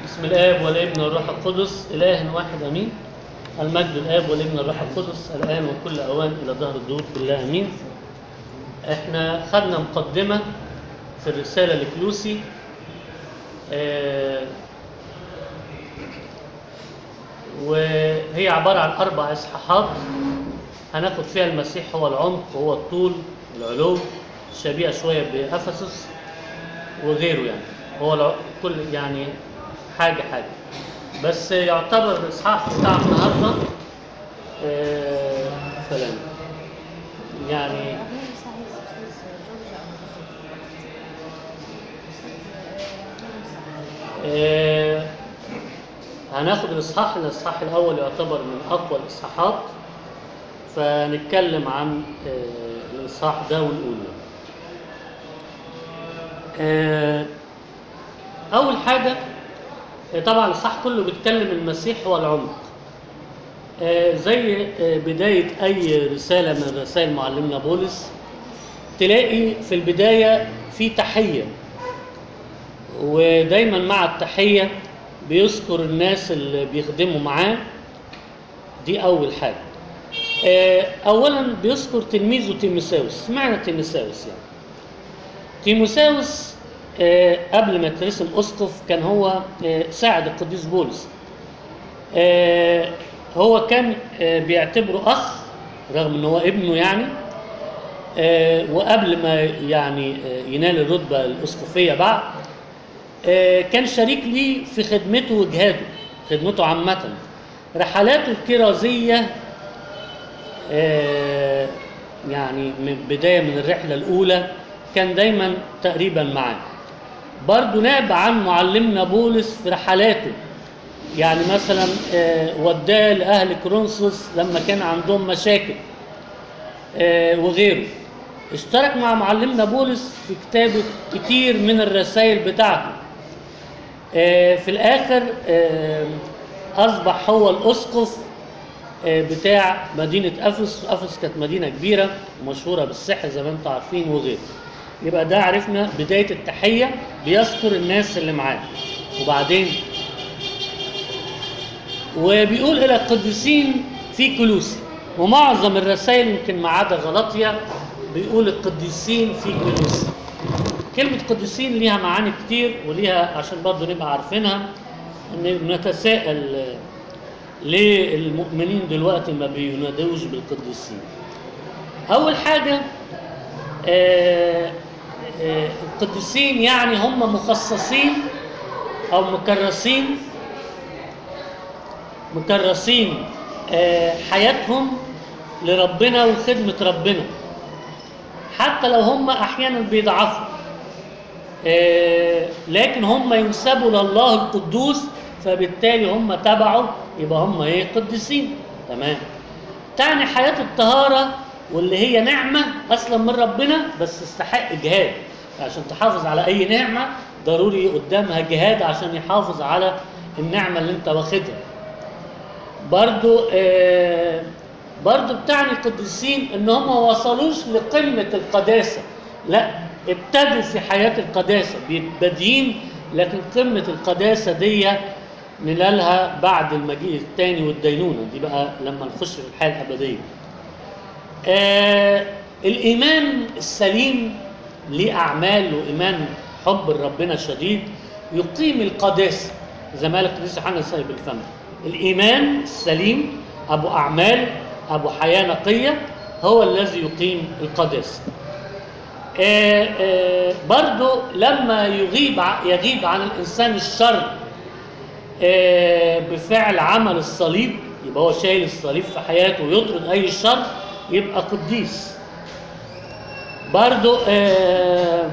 بسم الآب والابن والروح القدس إله واحد أمين المجد الآب والابن والروح القدس الآن وكل أوان إلى ظهر الدور كلها أمين إحنا خدنا مقدمة في الرسالة لكلوسي آه وهي عبارة عن أربع إصحاحات هناخد فيها المسيح هو العمق وهو الطول العلو شبيهة شوية بأفسس وغيره يعني هو الع- كل يعني حاجة حاجة بس يعتبر الإصحاح بتاع النهاردة آه كلام يعني آه هناخد الإصحاح الإصحاح الأول يعتبر من أقوى الإصحاحات فنتكلم عن آه الإصحاح ده ونقوله آه أول حاجة آه، طبعا الإصحاح كله بيتكلم المسيح هو العمق آه، زي آه، بداية أي رسالة من رسائل معلمنا بولس تلاقي في البداية في تحية ودايما مع التحية بيذكر الناس اللي بيخدموا معاه دي أول حاجة آه، أولا بيذكر تلميذه تيموساوس معنى تيموساوس يعني تيموساوس آه، قبل ما يترسم أسقف كان هو آه، ساعد القديس بولس آه، هو كان آه، بيعتبره أخ رغم إن هو ابنه يعني آه، وقبل ما يعني آه، ينال الرتبة الأسقفية بعد آه، كان شريك ليه في خدمته وجهاده خدمته عامة رحلاته الكرازية آه، يعني من بداية من الرحلة الأولى كان دايما تقريبا معاه برضه ناب عن معلمنا بولس في رحلاته يعني مثلا آه، وداه لأهل كرونسوس لما كان عندهم مشاكل آه، وغيره اشترك مع معلمنا بولس في كتابة كتير من الرسائل بتاعته آه، في الآخر آه، أصبح هو الأسقف آه، بتاع مدينة أفس أفس كانت مدينة كبيرة ومشهورة بالسحر زي ما انتم عارفين وغيره يبقى ده عرفنا بداية التحية بيذكر الناس اللي معاه وبعدين وبيقول إلى القديسين في كلوسي ومعظم الرسائل يمكن ما عدا غلطية بيقول القديسين في كلوسي كلمة قديسين ليها معاني كتير وليها عشان برضه نبقى عارفينها ان نتساءل آه، ليه المؤمنين دلوقتي ما بينادوش بالقديسين أول حاجة آه، آه، القديسين يعني هم مخصصين أو مكرسين مكرسين آه، حياتهم لربنا وخدمة ربنا حتى لو هم أحيانا بيضعفوا آه، لكن هم ينسبوا لله القدوس فبالتالي هم تبعه يبقى هم ايه قديسين تمام تعني حياة الطهارة واللي هي نعمة أصلا من ربنا بس تستحق جهاد عشان تحافظ على أي نعمة ضروري قدامها جهاد عشان يحافظ على النعمة اللي أنت واخدها برضو آه برضو بتعني القديسين ان هم ما وصلوش لقمة القداسة لا ابتدوا في حياة القداسة بادئين لكن قمة القداسة دي ننالها بعد المجيء الثاني والدينونة دي بقى لما نخش في الحياة الأبدية آه الإيمان السليم ليه أعمال وإيمان حب لربنا شديد يقيم القداسة زي ما قال القديس يوحنا سايب الفم الإيمان السليم أبو أعمال أبو حياة نقية هو الذي يقيم القداسة آه آه برضو لما يغيب ع- يغيب عن الإنسان الشر آه بفعل عمل الصليب يبقى هو شايل الصليب في حياته ويطرد أي شر يبقى قديس برضو آه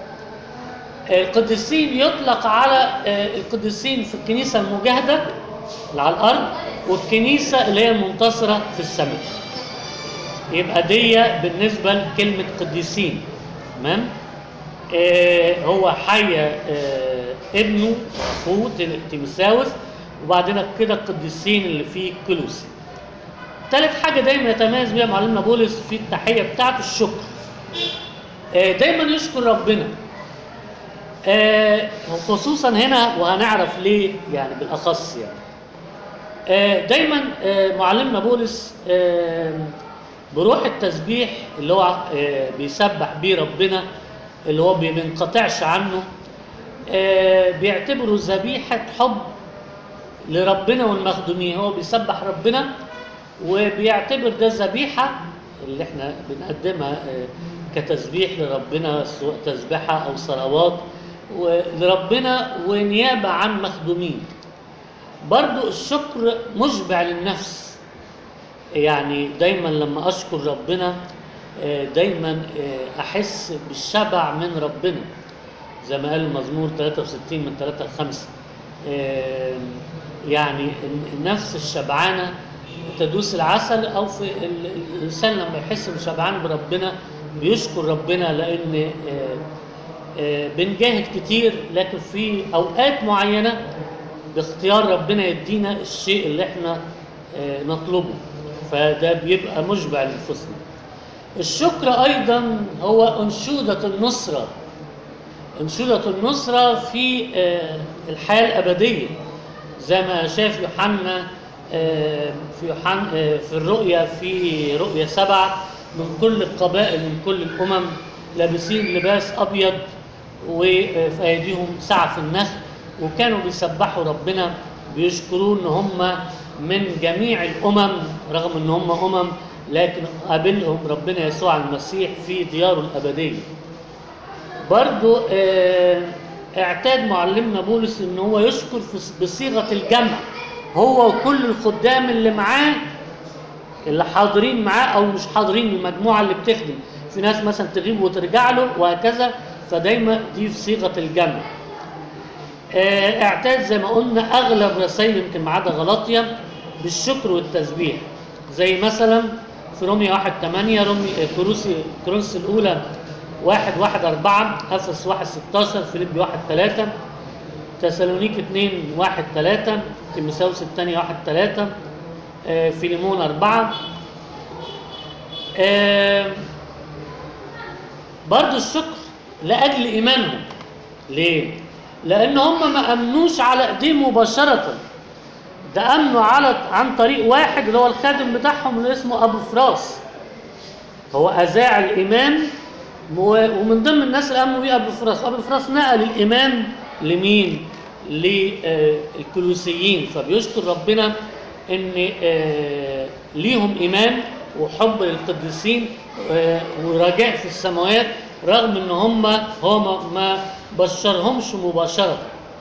القديسين يطلق على آه، القديسين في الكنيسة المجاهدة اللي على الأرض والكنيسة اللي هي المنتصرة في السماء يبقى دي بالنسبة لكلمة قديسين تمام آه هو حيا آه ابنه أخوه تل- تيمساوس وبعدين كده القديسين اللي في كلوسي ثالث حاجة دايما يتميز بيها معلمنا بولس في التحية بتاعته الشكر آه دايما يشكر ربنا آه خصوصا هنا وهنعرف ليه يعني بالاخص يعني آه دايما آه معلمنا بولس آه بروح التسبيح اللي هو آه بيسبح بيه ربنا اللي هو ما بينقطعش عنه آه بيعتبره ذبيحه حب لربنا والمخدومين هو بيسبح ربنا وبيعتبر ده ذبيحه اللي احنا بنقدمها آه كتسبيح لربنا سواء تسبيحه او صلوات لربنا ونيابه عن مخدومين برضو الشكر مشبع للنفس يعني دايما لما اشكر ربنا آه، دايما آه، احس بالشبع من ربنا زي ما قال المزمور 63 من 3 ل 5 آه، يعني النفس الشبعانه تدوس العسل او في ال- الانسان لما يحس انه شبعان بربنا بيشكر ربنا لان آه، آه، بنجاهد كتير لكن في اوقات معينه باختيار ربنا يدينا الشيء اللي احنا آه، نطلبه فده بيبقى مشبع لنفوسنا الشكر ايضا هو انشوده النصره انشوده النصره في آه، الحياه الابديه زي ما شاف يوحنا آه، في يوحنا آه، في الرؤيا في رؤيا سبعة من كل القبائل من كل الأمم لابسين لباس أبيض وفي أيديهم سعف النخل وكانوا بيسبحوا ربنا بيشكروه إن هم من جميع الأمم رغم إن هم أمم لكن قابلهم ربنا يسوع المسيح في دياره الأبدية برضو آه، اعتاد معلمنا بولس ان هو يشكر في- بصيغه الجمع هو وكل الخدام اللي معاه اللي حاضرين معاه او مش حاضرين المجموعه اللي بتخدم في ناس مثلا تغيب وترجع له وهكذا فدايما دي في صيغه الجمع آه، اعتاد زي ما قلنا اغلب رسائل يمكن ما عدا غلطيا بالشكر والتسبيح زي مثلا في رومية 1 8 رومي آه، كروسي كورنثوس الاولى 1 1 4 افس 1 16 فيليبي 1 3 تسالونيك 2 1 3 تيموثاوس الثانية 1 3 آه، فيليمون 4 آه، برضو الشكر لأجل إيمانهم ليه؟ لأن هم ما أمنوش على إيديهم مباشرة ده أمنوا على عن طريق واحد اللي هو الخادم بتاعهم اللي اسمه أبو فراس هو أذاع الإيمان و- ومن ضمن الناس اللي آمنوا بيه أبو فراس أبو فراس نقل الإيمان لمين؟ للكلوسيين فبيشكر ربنا ان آه، ليهم ايمان وحب للقديسين آه، ورجاء في السماوات رغم ان هم هو ما- ما بشرهمش مباشره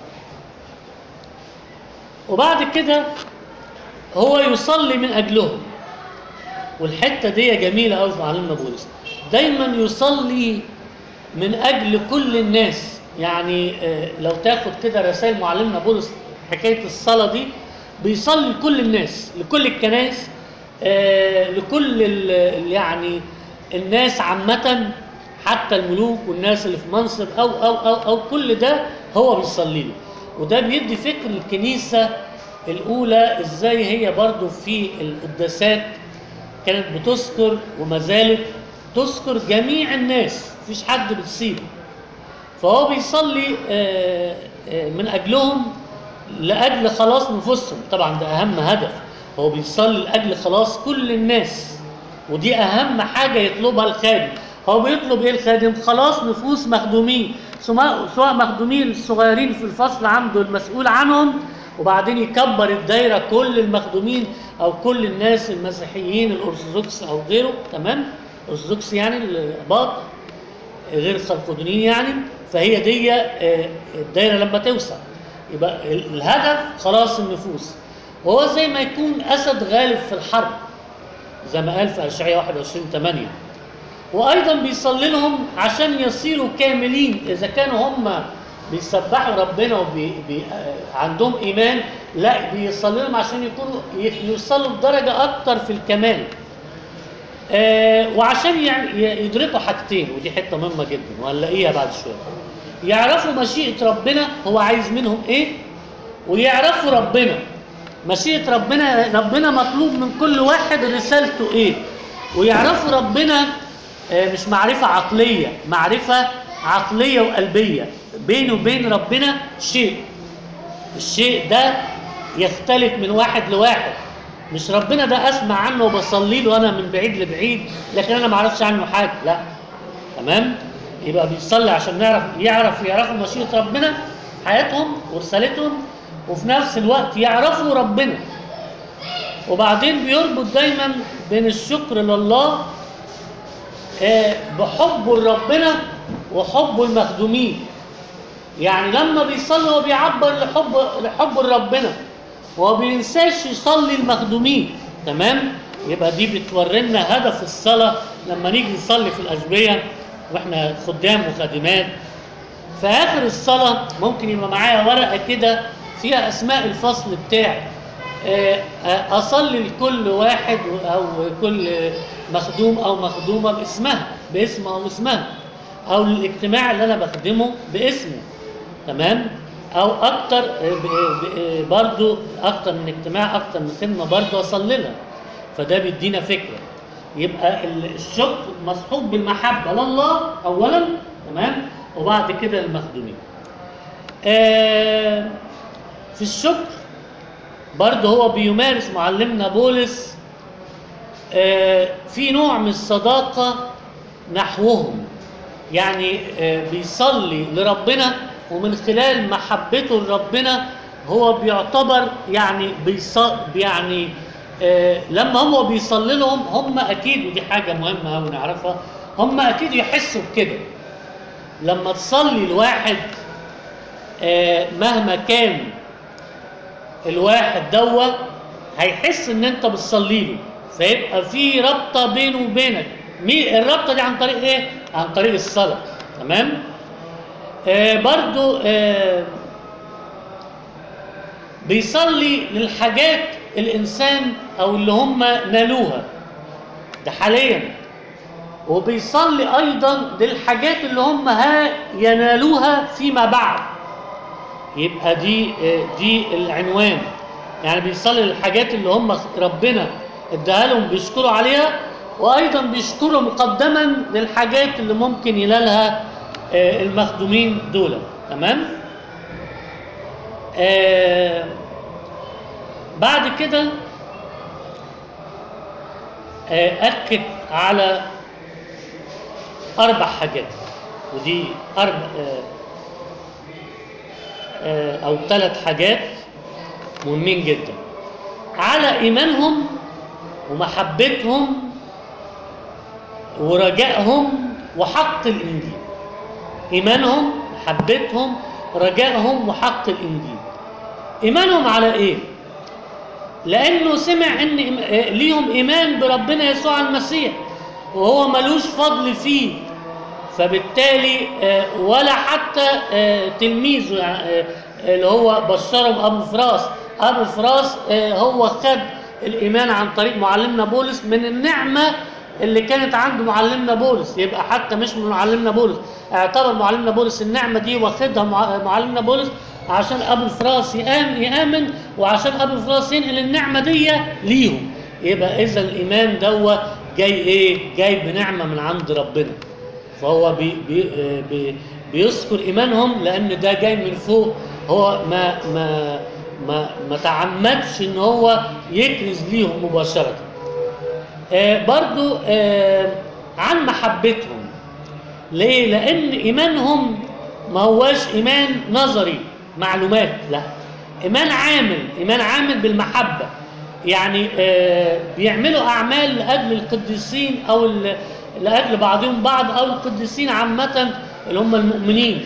وبعد كده هو يصلي من اجلهم والحته دي جميله قوي في معلمنا بولس دايما يصلي من اجل كل الناس يعني آه، لو تاخد كده رسائل معلمنا بولس حكايه الصلاه دي بيصلي لكل الناس لكل الكنائس آه، لكل ال- ال- يعني الناس عامه حتى الملوك والناس اللي في منصب او او او او كل ده هو بيصلي له وده بيدي فكر الكنيسه الاولى ازاي هي برضو في القداسات كانت بتذكر وما زالت تذكر جميع الناس مفيش حد بتسيبه فهو بيصلي آه، آه، من اجلهم لاجل خلاص نفوسهم طبعا ده اهم هدف هو بيصلي لاجل خلاص كل الناس ودي اهم حاجه يطلبها الخادم هو بيطلب ايه الخادم خلاص نفوس مخدومين سواء سواء مخدومين الصغيرين في الفصل عنده المسؤول عنهم وبعدين يكبر الدايره كل المخدومين او كل الناس المسيحيين الارثوذكس او غيره تمام ارثوذكس يعني الاباط غير الخلقدونيين يعني فهي دي آه، الدايره لما توسع يبقى ال- الهدف خلاص النفوس وهو زي ما يكون اسد غالب في الحرب زي ما قال في اشعياء 21 8 وايضا بيصلي لهم عشان يصيروا كاملين اذا كانوا هم بيسبحوا ربنا وبي بي آه، عندهم ايمان لا بيصلي لهم عشان يكونوا ي- يوصلوا لدرجه اكتر في الكمال آه، وعشان يع- ي- يدركوا حاجتين ودي حته مهمه جدا وهنلاقيها بعد شويه يعرفوا مشيئه ربنا هو عايز منهم ايه ويعرفوا ربنا مشيئه ربنا ربنا مطلوب من كل واحد رسالته ايه ويعرفوا ربنا آه، مش معرفه عقليه معرفه عقليه وقلبيه بيني وبين ربنا شيء الشيء ده يختلف من واحد لواحد مش ربنا ده اسمع عنه وبصلي له انا من بعيد لبعيد لكن انا ما اعرفش عنه حاجه لا تمام يبقى بيصلي عشان نعرف يعرف يعرفوا مشيئه ربنا حياتهم ورسالتهم وفي نفس الوقت يعرفوا ربنا وبعدين بيربط دايما بين الشكر لله آه، بحبه لربنا وحبه المخدومين يعني لما بيصلي هو بيعبر لحب لحبه لربنا وما بينساش يصلي المخدومين تمام يبقى دي بتورينا هدف الصلاه لما نيجي نصلي في الاشبيه واحنا خدام وخادمات في اخر الصلاه ممكن يبقى معايا ورقه كده فيها اسماء الفصل بتاعي آه، آه، اصلي لكل واحد او كل مخدوم او مخدومه باسمها باسمه او اسمها او الاجتماع اللي انا بخدمه باسمه تمام او اكتر آه، ب- ب- برضو اكتر من اجتماع اكتر من خدمه برضو اصلي لها فده بيدينا فكره يبقى ال- الشكر مصحوب بالمحبه لله اولا تمام وبعد كده للمخدومين آه في الشكر برضه هو بيمارس معلمنا بولس آه، في نوع من الصداقة نحوهم يعني آه، بيصلي لربنا ومن خلال محبته لربنا هو بيعتبر يعني بيص يعني آه، لما هو بيصلي لهم هم اكيد ودي حاجه مهمه قوي نعرفها هم اكيد يحسوا بكده لما تصلي لواحد آه، مهما كان الواحد دوا هيحس ان انت بتصلي له فيبقى في رابطه بينه وبينك مي الرابطه دي عن طريق ايه عن طريق الصلاه تمام آه برضو آه بيصلي للحاجات الانسان او اللي هم نالوها ده حاليا وبيصلي ايضا للحاجات اللي هم ها ينالوها فيما بعد يبقى دي دي العنوان يعني بيصلي للحاجات اللي هم ربنا اداها لهم بيشكروا عليها وايضا بيشكروا مقدما للحاجات اللي ممكن ينالها آه، المخدومين دول تمام آه بعد كده آه اكد على اربع حاجات ودي اربع آه آه، او ثلاث حاجات مهمين جدا على ايمانهم ومحبتهم ورجائهم وحق الانجيل ايمانهم محبتهم رجائهم وحق الانجيل ايمانهم على ايه لانه سمع ان إيم- آه، ليهم ايمان بربنا يسوع المسيح وهو ملوش فضل فيه فبالتالي آه، ولا حتى آه، تلميذه يعني، آه، اللي هو بشرهم ابو فراس ابو فراس آه، هو خد الايمان عن طريق معلمنا بولس من النعمه اللي كانت عند معلمنا بولس يبقى حتى مش من معلمنا بولس اعتبر معلمنا بولس النعمه دي واخدها مع- معلمنا بولس عشان ابو الفراس يآمن, يامن وعشان ابو الفراس ينقل النعمه دي ليهم يبقى اذا الايمان دوا جاي ايه جاي بنعمه من عند ربنا فهو بي بي آه، بي بيذكر ايمانهم لان ده جاي من فوق هو ما ما ما ما تعمدش ان هو يكرز ليهم مباشره آه برضو آه عن محبتهم ليه لان ايمانهم ما هواش ايمان نظري معلومات لا ايمان عامل ايمان عامل بالمحبه يعني آه بيعملوا اعمال لاجل القديسين او ال- لاجل بعضهم بعض او القديسين عامه اللي هم المؤمنين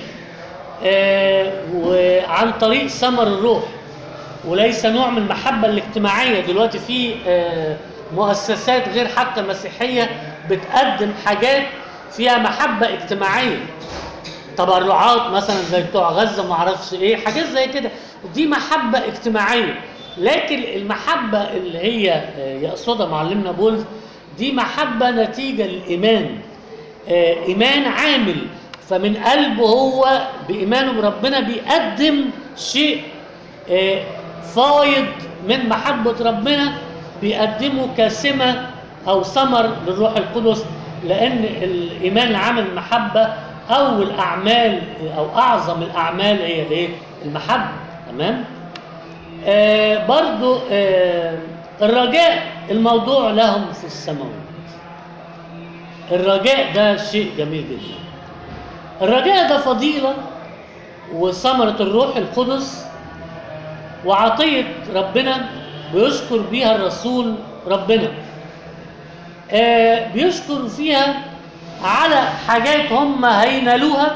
آه وعن طريق ثمر الروح وليس نوع من المحبة الاجتماعية دلوقتي في آه، مؤسسات غير حتى مسيحية بتقدم حاجات فيها محبة اجتماعية تبرعات مثلا زي بتوع غزة ما اعرفش ايه حاجات زي كده دي محبة اجتماعية لكن المحبة اللي هي آه، يقصدها معلمنا بولس دي محبة نتيجة للإيمان آه، إيمان عامل فمن قلبه هو بإيمانه بربنا بيقدم شيء آه، فايض من محبة ربنا بيقدمه كسمة أو ثمر للروح القدس لأن الإيمان العامل المحبة اول اعمال او اعظم الاعمال هي الايه المحبه تمام آه برضو آه الرجاء الموضوع لهم في السماوات الرجاء ده شيء جميل جدا الرجاء ده فضيلة وثمرة الروح القدس وعطية ربنا بيشكر بيها الرسول ربنا آه بيشكر فيها على حاجات هم هينالوها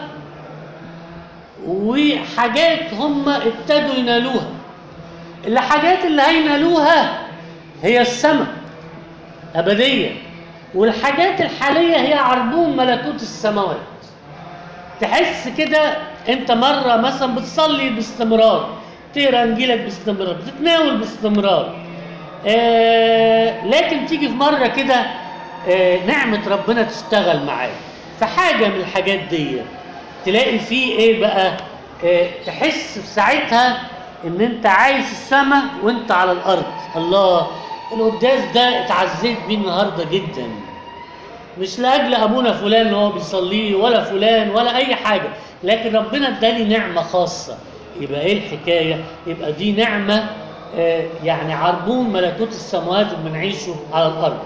وحاجات هم ابتدوا ينالوها الحاجات اللي هينالوها هي السماء أبدية والحاجات الحالية هي عربون ملكوت السماوات تحس كده انت مرة مثلا بتصلي باستمرار تقرا انجيلك باستمرار بتتناول باستمرار آه لكن تيجي في مرة كده آه نعمة ربنا تشتغل معاك في حاجة من الحاجات دي تلاقي فيه ايه بقى آه تحس في ساعتها ان انت عايش السماء وانت على الارض الله القداس ده اتعزيت بيه النهارده جدا مش لاجل ابونا فلان اللي هو بيصلي ولا فلان ولا اي حاجه لكن ربنا اداني نعمه خاصه يبقى ايه الحكايه يبقى دي نعمه آه يعني عربون ملكوت السماوات اللي بنعيشه على الارض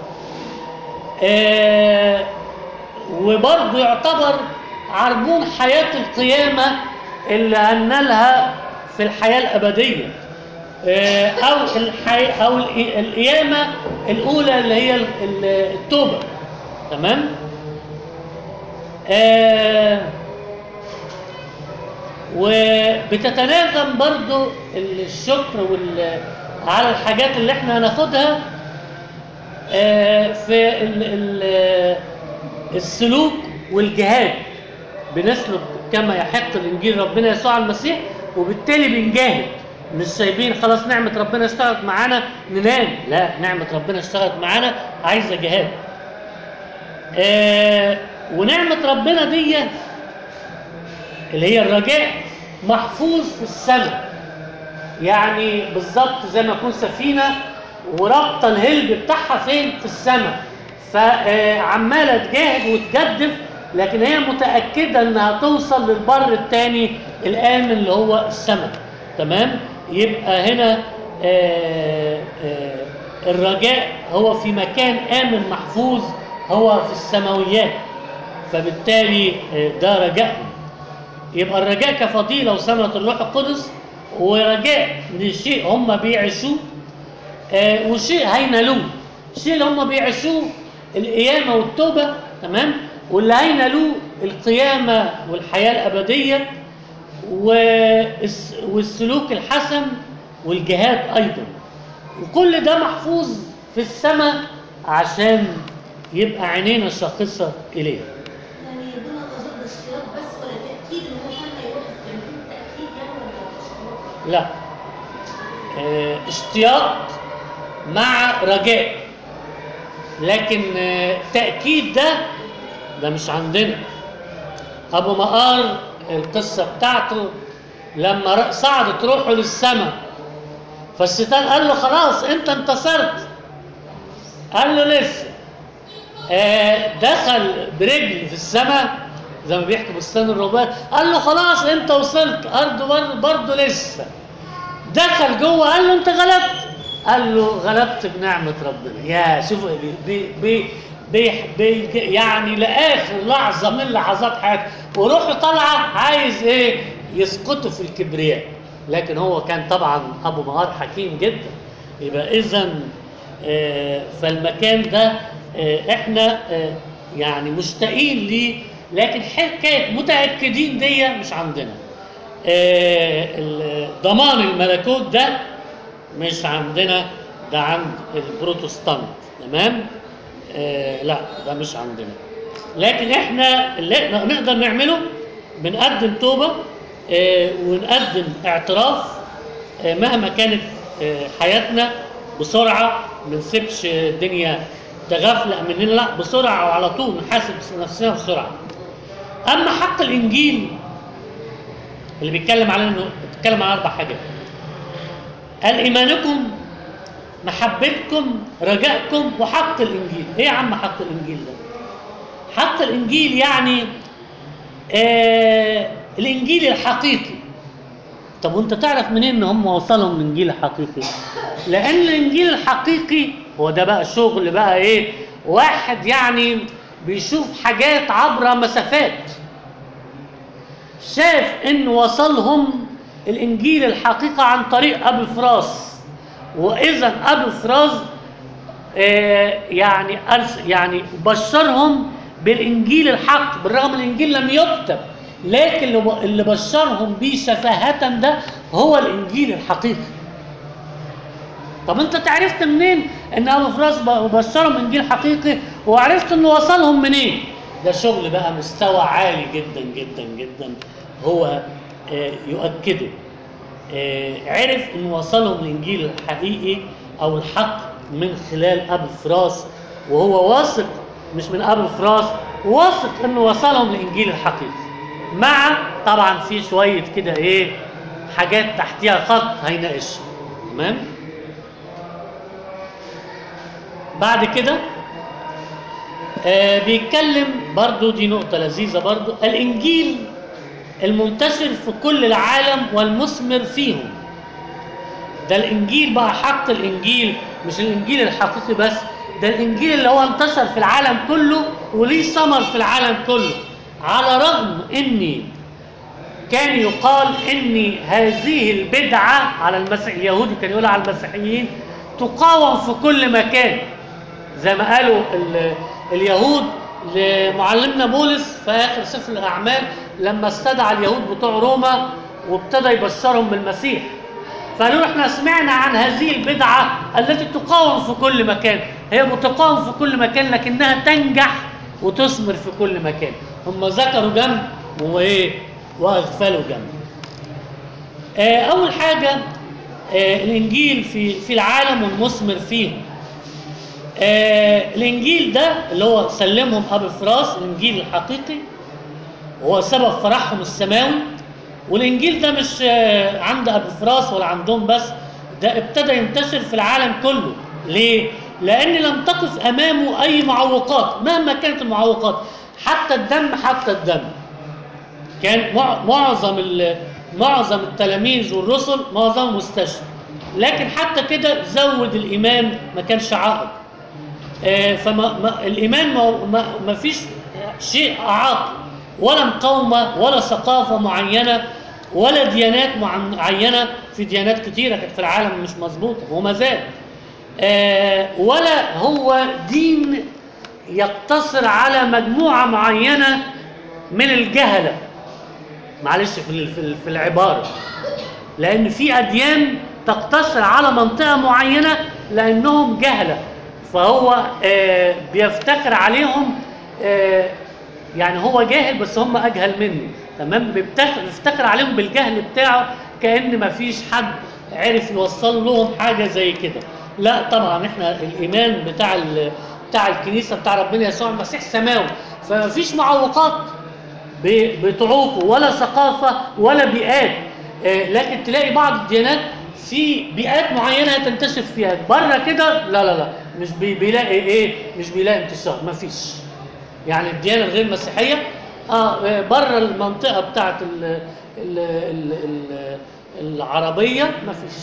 آه وبرضه يعتبر عربون حياه القيامه اللي هنالها في الحياه الابديه آه او الحي او القيامه الاولى اللي هي التوبه تمام آه وبتتناغم برضو الشكر وال على الحاجات اللي احنا هناخدها آه في ال ال السلوك والجهاد بنسلك كما يحق الانجيل ربنا يسوع المسيح وبالتالي بنجاهد مش سايبين خلاص نعمه ربنا اشتغلت معانا ننام لا نعمه ربنا اشتغلت معانا عايزه جهاد آه ونعمة ربنا دي اللي هي الرجاء محفوظ في السماء يعني بالظبط زي ما يكون سفينة ورابطة الهلب بتاعها فين في السماء فعمالة تجاهد وتجدف لكن هي متأكدة انها توصل للبر الثاني الآمن اللي هو السماء تمام يبقى هنا آه آه الرجاء هو في مكان آمن محفوظ هو في السماويات فبالتالي ده رجائهم يبقى الرجاء كفضيلة وثمرة الروح القدس ورجاء لشيء هم بيعيشوه آه وشيء هينالوه الشيء اللي هم بيعيشوه القيامة والتوبة تمام واللي هينالوه القيامة والحياة الأبدية والسلوك الحسن والجهاد أيضا وكل ده محفوظ في السماء عشان يبقى عينينا شاخصة إليه يعني دون ضد اشتراك بس ولا تأكيد ان هو حتى يروح يعني في تأكيد يعني ولا اشتراك؟ لا اه اشتياق مع رجاء لكن اه تأكيد ده ده مش عندنا أبو مقار القصة بتاعته لما صعدت روحه للسماء فالشيطان قال له خلاص انت انتصرت قال له لسه آه دخل برجل في السماء زي ما بيحكي بستان الرباط قال له خلاص انت وصلت ارض برضه لسه دخل جوه قال له انت غلبت قال له غلبت بنعمه ربنا يا شوف بي بي بي بي يعني لاخر لحظه من لحظات حياته وروحه طالعه عايز ايه يسقطه في الكبرياء لكن هو كان طبعا ابو مهار حكيم جدا يبقى اذا آه فالمكان ده آه احنا آه يعني مشتاقين ليه لكن حكايه متاكدين دي مش عندنا ضمان الملكوت ده مش عندنا ده عند البروتستانت تمام آه لا ده مش عندنا لكن احنا اللي نقدر نعمله بنقدم توبه آه ونقدم اعتراف آه مهما كانت آه حياتنا بسرعه ما نسيبش الدنيا تغفلق مننا لا بسرعه وعلى طول نحاسب نفسنا بسرعه اما حق الانجيل اللي بيتكلم على انه بيتكلم على اربع حاجات قال ايمانكم محبتكم رجائكم وحق الانجيل ايه يا عم حق الانجيل ده حق الانجيل يعني آه الانجيل الحقيقي طب وانت تعرف منين ان هم وصلهم الانجيل الحقيقي لان الانجيل الحقيقي هو ده بقى شغل بقى ايه واحد يعني بيشوف حاجات عبر مسافات شاف ان وصلهم الانجيل الحقيقه عن طريق ابي فراس واذا ابي فراس آه، يعني أرس يعني بشرهم بالانجيل الحق بالرغم ان الانجيل لم يكتب لكن اللي ب- اللي بشرهم بيه شفاهة ده هو الانجيل الحقيقي طب انت تعرفت منين ان ابو فراس ب- بشرهم انجيل حقيقي وعرفت انه وصلهم منين ده شغل بقى مستوى عالي جدا جدا جدا هو آه، يؤكده آه، عرف ان وصلهم الانجيل الحقيقي او الحق من خلال ابو فراس وهو واثق مش من ابو فراس واثق انه وصلهم الانجيل الحقيقي مع طبعا في شويه كده ايه حاجات تحتيها خط هيناقشها تمام بعد كده آه بيتكلم برضو دي نقطة لذيذة برضو الإنجيل المنتشر في كل العالم والمثمر فيهم ده الانجيل بقى حق الانجيل مش الانجيل الحقيقي بس ده الانجيل اللي هو انتشر في العالم كله وليه ثمر في العالم كله على رغم اني كان يقال ان هذه البدعه على المسيح اليهودي كان يقول على المسيحيين تقاوم في كل مكان زي ما قالوا ال- اليهود لمعلمنا بولس في اخر سفر الاعمال لما استدعى اليهود بتوع روما وابتدى يبشرهم بالمسيح فقالوا له احنا سمعنا عن هذه البدعه التي تقاوم في كل مكان هي بتقاوم في كل مكان لكنها تنجح وتثمر في كل مكان هم ذكروا جنب وايه واغفلوا جنب آه، اول حاجه آه، الانجيل في في العالم والمثمر فيهم آه الانجيل ده اللي هو سلمهم ابو فراس الانجيل الحقيقي هو سبب فرحهم السماوي والانجيل ده مش آه عند ابو فراس ولا عندهم بس ده ابتدى ينتشر في العالم كله ليه لان لم تقف امامه اي معوقات مهما كانت المعوقات حتى الدم حتى الدم كان مع- معظم ال- معظم التلاميذ والرسل معظمهم مستشفى لكن حتى كده زود الايمان ما كانش عائق آه، فما ما الايمان ما, ما, ما فيش شيء اعاق ولا مقاومه ولا ثقافه معينه ولا ديانات مع- معينه في ديانات كتيره كانت في العالم مش مظبوطه وما زال آه، ولا هو دين يقتصر على مجموعه معينه من الجهله معلش في ال- في ال- في العباره لان في اديان تقتصر على منطقه معينه لانهم جهله فهو آه، بيفتخر عليهم آه، يعني هو جاهل بس هم اجهل منه تمام بيفتخر بيفتخر عليهم بالجهل بتاعه كان ما فيش حد عرف يوصل لهم حاجه زي كده لا طبعا احنا الايمان بتاع ال- بتاع الكنيسه بتاع ربنا يسوع المسيح سماوي فما فيش معوقات ب- بتعوقه ولا ثقافه ولا بيئات آه، لكن تلاقي بعض الديانات في بيئات معينه تنتشر فيها بره كده لا لا لا مش بي- بيلاقي ايه مش بيلاقي انتشار ما فيش يعني الديانه الغير مسيحيه اه آه، بره المنطقه بتاعت ال ال ال ال العربيه ما فيش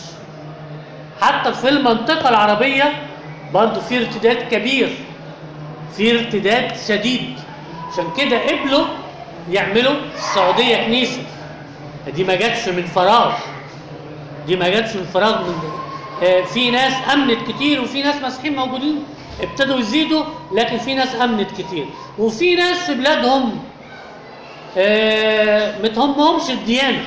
حتى في المنطقه العربيه برضه في ارتداد كبير في ارتداد شديد عشان كده قبلوا يعملوا في السعوديه كنيسه دي ما جاتش من فراغ دي ما جاتش من فراغ من آه، في ناس امنت كتير وفي ناس مسيحيين موجودين ابتدوا يزيدوا لكن في ناس امنت كتير وفي ناس في بلادهم آه، ما تهمهمش الديانه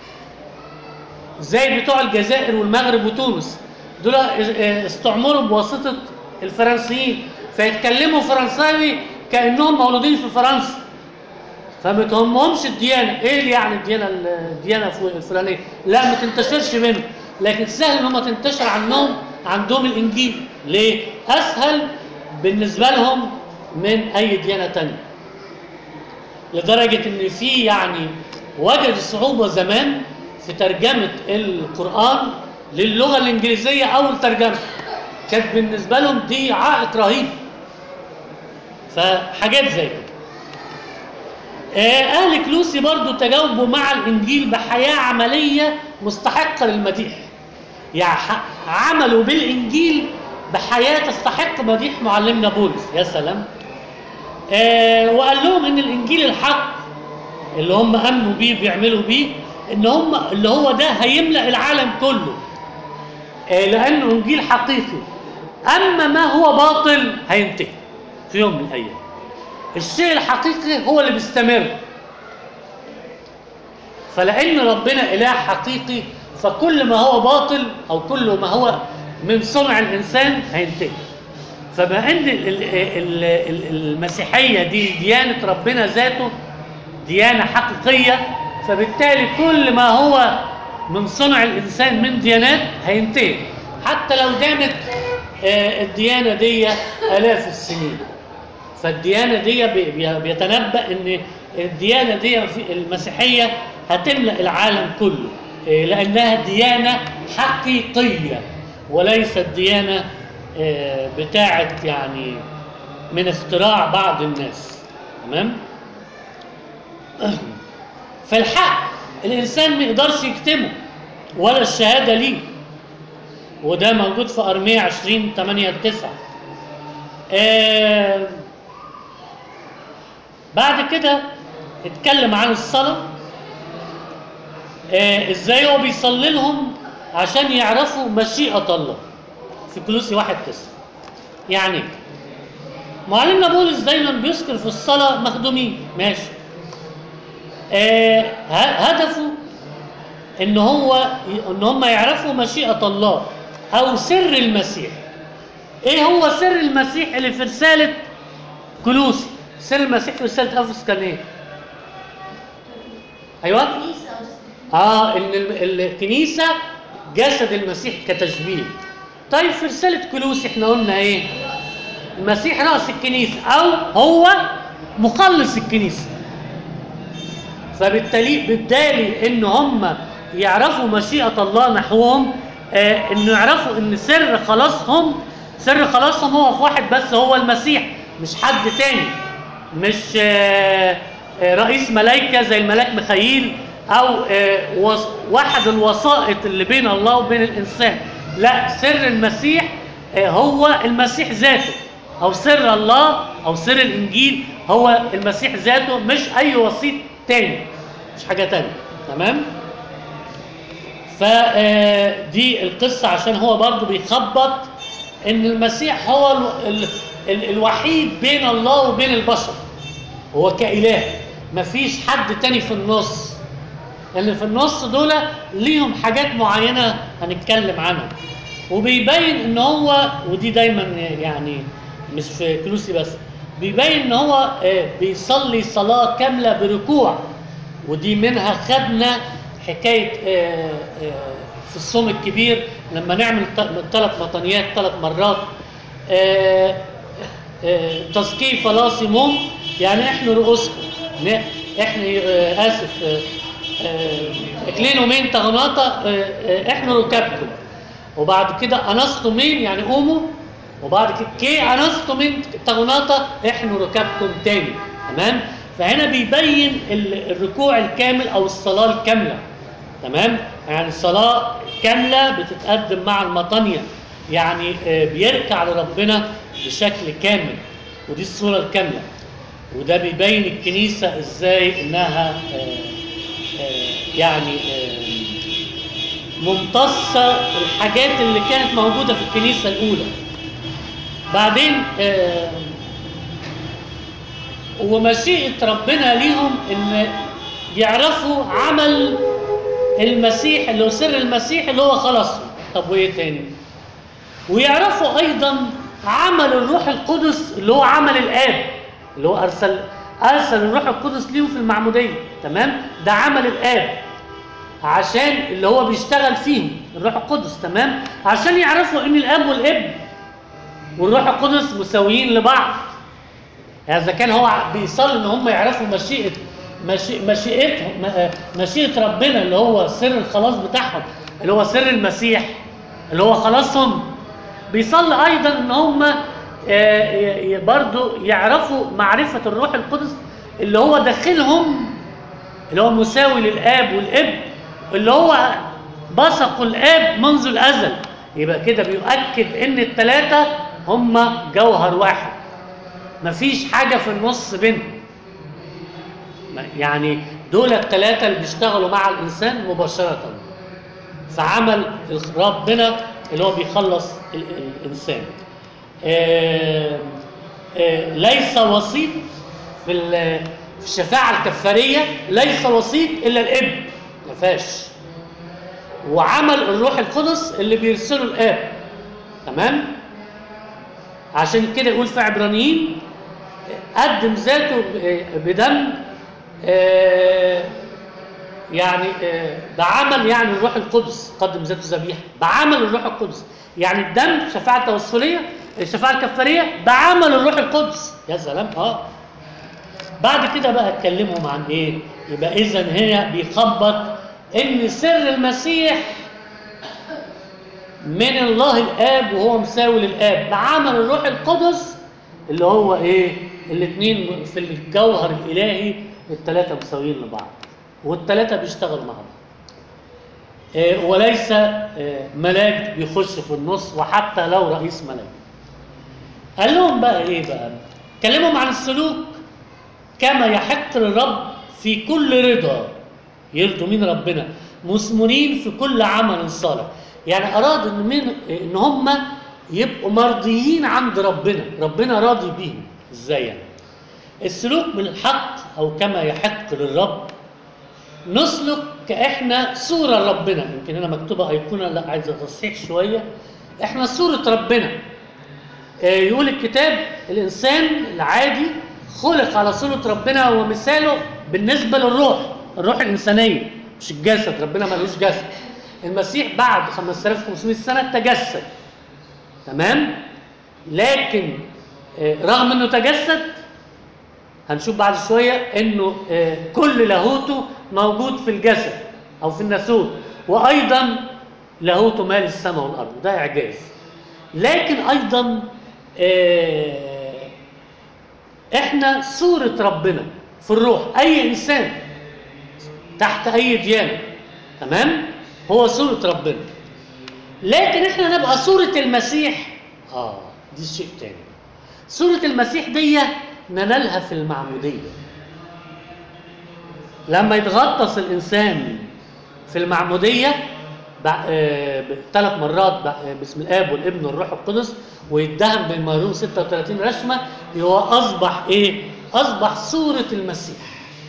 زي بتوع الجزائر والمغرب وتونس دول آه، استعمروا بواسطه الفرنسيين فيتكلموا فرنساوي كانهم مولودين في فرنسا فما تهمهمش الديانه ايه اللي يعني الديانه الديانه الفلانيه لا ما تنتشرش منهم لكن سهل ان هم تنتشر عنهم عندهم الانجيل ليه اسهل بالنسبه لهم من اي ديانه تانية لدرجه ان في يعني وجد صعوبه زمان في ترجمه القران للغه الانجليزيه اول ترجمه كانت بالنسبه لهم دي عائق رهيب فحاجات زي كده آه، اهل كلوسي برضو تجاوبوا مع الانجيل بحياه عمليه مستحقه للمديح يعني ح- عملوا بالانجيل بحياه تستحق مديح معلمنا بولس يا سلام آه وقال لهم ان الانجيل الحق اللي هم امنوا بيه بيعملوا بيه ان هم اللي هو ده هيملا العالم كله آه لانه انجيل حقيقي اما ما هو باطل هينتهي في يوم من الايام الشيء الحقيقي هو اللي بيستمر فلان ربنا اله حقيقي فكل ما هو باطل او كل ما هو من صنع الانسان هينتهي فبما ان ال- ال- ال- ال- المسيحيه دي ديانه ربنا ذاته ديانه حقيقيه فبالتالي كل ما هو من صنع الانسان من ديانات هينتهي حتى لو دامت آه، الديانه دي الاف السنين فالديانه دي بي- بي- بيتنبأ ان الديانه دي في المسيحيه هتملأ العالم كله إيه، لانها ديانه حقيقيه وليست ديانه آه، بتاعت يعني من اختراع بعض الناس تمام فالحق الانسان ما يقدرش يكتمه ولا الشهاده ليه وده موجود في ارميا 20 8 9 آه بعد كده اتكلم عن الصلاة آه ازاي هو بيصلي لهم عشان يعرفوا مشيئة الله في كلوسي واحد تسعة يعني إيه؟ معلمنا بولس دايما بيذكر في الصلاة مخدومين ماشي آه ه- هدفه ان هو ان هم يعرفوا مشيئة الله او سر المسيح ايه هو سر المسيح اللي في رسالة كلوسي سر المسيح في رسالة افسس كان ايه؟ ايوه كنيسة أو جسد اه ان ال- الكنيسه جسد المسيح كتشبيه طيب في رساله كلوسي احنا قلنا ايه المسيح راس الكنيسه او هو مخلص الكنيسه فبالتالي بالتالي ان هم يعرفوا مشيئه الله نحوهم آه انه يعرفوا ان سر خلاصهم سر خلاصهم هو في واحد بس هو المسيح مش حد تاني مش آه آه رئيس ملائكه زي الملاك ميخائيل او آه وس- واحد الوسائط اللي بين الله وبين الانسان لا سر المسيح آه هو المسيح ذاته او سر الله او سر الانجيل هو المسيح ذاته مش اي وسيط تاني مش حاجه تانية تمام فدي القصه عشان هو برضو بيخبط ان المسيح هو ال ال ال الوحيد بين الله وبين البشر هو كاله مفيش حد تاني في النص اللي في النص دول ليهم حاجات معينه هنتكلم عنها وبيبين ان هو ودي دايما يعني مش في كلوسي بس بيبين ان هو آه، بيصلي صلاه كامله بركوع ودي منها خدنا حكايه آه، آه، في الصوم الكبير لما نعمل ثلاث مطنيات ثلاث مرات آه، آه، تزكي فلاصمهم يعني احنا رؤوسكم ن- احنا آه، اسف آه، آه، اكلينوا مين تغناطة آه، آه، احنا ركبكم وبعد كده انستوا مين يعني قوموا وبعد كده كي انستوا مين تغناطة احنا ركبكم تاني تمام فهنا بيبين ال- الركوع الكامل او الصلاة الكاملة تمام يعني الصلاة كاملة بتتقدم مع المطانية يعني آه، بيركع لربنا بشكل كامل ودي الصورة الكاملة وده بيبين الكنيسة ازاي انها آه، آه، يعني آه، ممتصة الحاجات اللي كانت موجودة في الكنيسة الأولى بعدين آه، ومشيئة ربنا ليهم ان يعرفوا عمل المسيح اللي هو سر المسيح اللي هو خلصهم طب وايه تاني ويعرفوا ايضا عمل الروح القدس اللي هو عمل الاب اللي هو ارسل ارسل الروح القدس ليهم في المعموديه تمام ده عمل الاب عشان اللي هو بيشتغل فيهم الروح القدس تمام عشان يعرفوا ان الاب والابن والروح القدس مساويين لبعض يعني اذا كان هو بيصلي ان هم يعرفوا مشيئه مشي مشيئتهم م- مشيئه ربنا اللي هو سر الخلاص بتاعهم اللي هو سر المسيح اللي هو خلاصهم بيصلي ايضا ان هم برضو يعرفوا معرفه الروح القدس اللي هو داخلهم اللي هو مساوي للاب والابن اللي هو بصقوا الاب منذ الازل يبقى كده بيؤكد ان الثلاثه هم جوهر واحد مفيش حاجه في النص بينهم ما- يعني دول الثلاثه اللي بيشتغلوا مع الانسان مباشره فعمل ربنا اللي هو بيخلص ال- الانسان آه، آه، ليس وسيط في ال- في الشفاعه الكفاريه ليس وسيط الا الابن ما فيهاش وعمل الروح القدس اللي بيرسله الاب تمام عشان كده يقول في عبرانيين قدم ذاته ب- بدم آه، يعني آه، بعمل يعني الروح القدس قدم ذاته ذبيحه بعمل الروح القدس يعني الدم شفاعه توسليه الشفاعه الكفاريه بعمل الروح القدس يا سلام اه بعد كده بقى اتكلمهم عن ايه يبقى اذا هنا بيخبط ان سر المسيح من الله الاب وهو مساوي للاب بعمل الروح القدس اللي هو ايه الاثنين في الجوهر الالهي الثلاثه مساويين لبعض والثلاثه بيشتغلوا مع بعض آه، وليس آه، ملاك بيخش في النص وحتى لو رئيس ملاك قال لهم بقى ايه بقى كلمهم عن السلوك كما يحق للرب في كل رضا يرضوا مين ربنا مثمرين في كل عمل صالح يعني اراد ان من ان هم يبقوا مرضيين عند ربنا ربنا راضي بيهم ازاي يعني السلوك بالحق او كما يحق للرب نسلك كاحنا صوره لربنا يمكن هنا مكتوبه ايقونه لا عايزه تصحيح شويه احنا صوره ربنا آه، يقول الكتاب الانسان العادي خلق على صوره ربنا ومثاله بالنسبه للروح الروح الانسانيه مش الجسد ربنا ملوش جسد المسيح بعد 5500 سنه تجسد تمام لكن آه، رغم انه تجسد هنشوف بعد شويه انه آه، كل لاهوته موجود في الجسد او في الناسوت وايضا لاهوته مال السماء والارض ده اعجاز لكن ايضا آه، احنا صوره ربنا في الروح اي انسان تحت اي ديانه تمام هو صوره ربنا لكن احنا نبقى صوره المسيح اه دي شيء تاني صوره المسيح دي ننالها في المعموديه لما يتغطس الانسان في المعموديه ثلاث مرات بع- آه، باسم الاب والابن والروح القدس ويدهن بالميرون 36 رشمه هو اصبح ايه؟ اصبح صوره المسيح.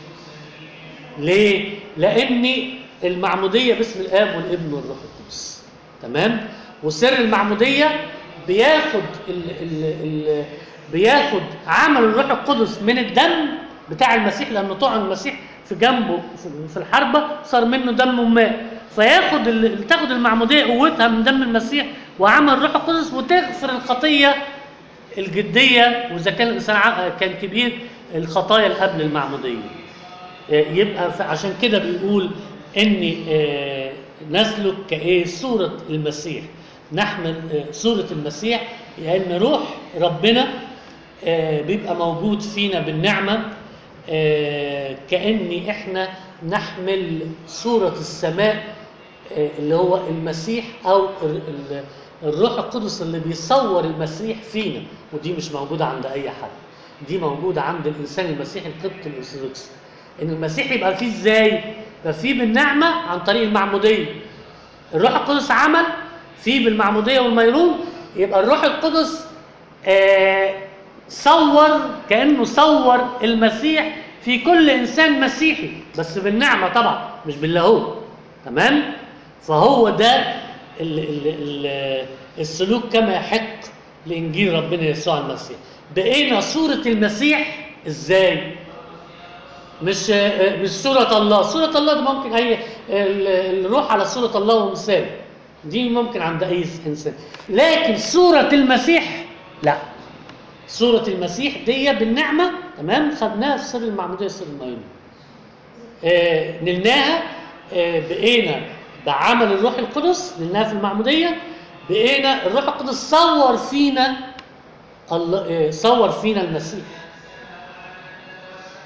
ليه؟ لان المعموديه باسم الاب والابن والروح القدس. تمام؟ وسر المعموديه بياخد ال ال ال بياخد عمل الروح القدس من الدم بتاع المسيح لانه طعن المسيح في جنبه في- في الحربه صار منه دم وماء فياخد ال- تاخد المعموديه قوتها من دم المسيح وعمل الروح القدس وتغفر الخطيه الجديه واذا كان الانسان ع- كان كبير الخطايا اللي قبل المعموديه يبقى ف- عشان كده بيقول ان آه، نسلك كايه صوره المسيح نحمل آه، صوره المسيح لان روح ربنا آه، بيبقى موجود فينا بالنعمه آه، كان احنا نحمل صوره السماء آه، اللي هو المسيح او ال- ال- الروح القدس اللي بيصور المسيح فينا ودي مش موجوده عند اي حد دي موجوده عند الانسان المسيحي القبطي الارثوذكسي ان المسيح يبقى فيه ازاي يبقى فيه بالنعمه عن طريق المعموديه الروح القدس عمل فيه بالمعموديه والميرون يبقى الروح القدس آه صور كانه صور المسيح في كل انسان مسيحي بس بالنعمه طبعا مش باللاهوت تمام فهو ده ال ال ال السلوك كما يحق لانجيل ربنا يسوع المسيح بقينا صوره المسيح ازاي مش مش صورة الله، صورة الله ده ممكن أي ال- الروح على صورة الله ومثال دي ممكن عند أي إنسان، لكن صورة المسيح لا صورة المسيح دي بالنعمة تمام خدناها في سر المعمودية سر الميمون. آه نلناها آه بقينا بعمل الروح القدس نلناها في المعمودية بقينا الروح القدس صور فينا الله آه صور فينا المسيح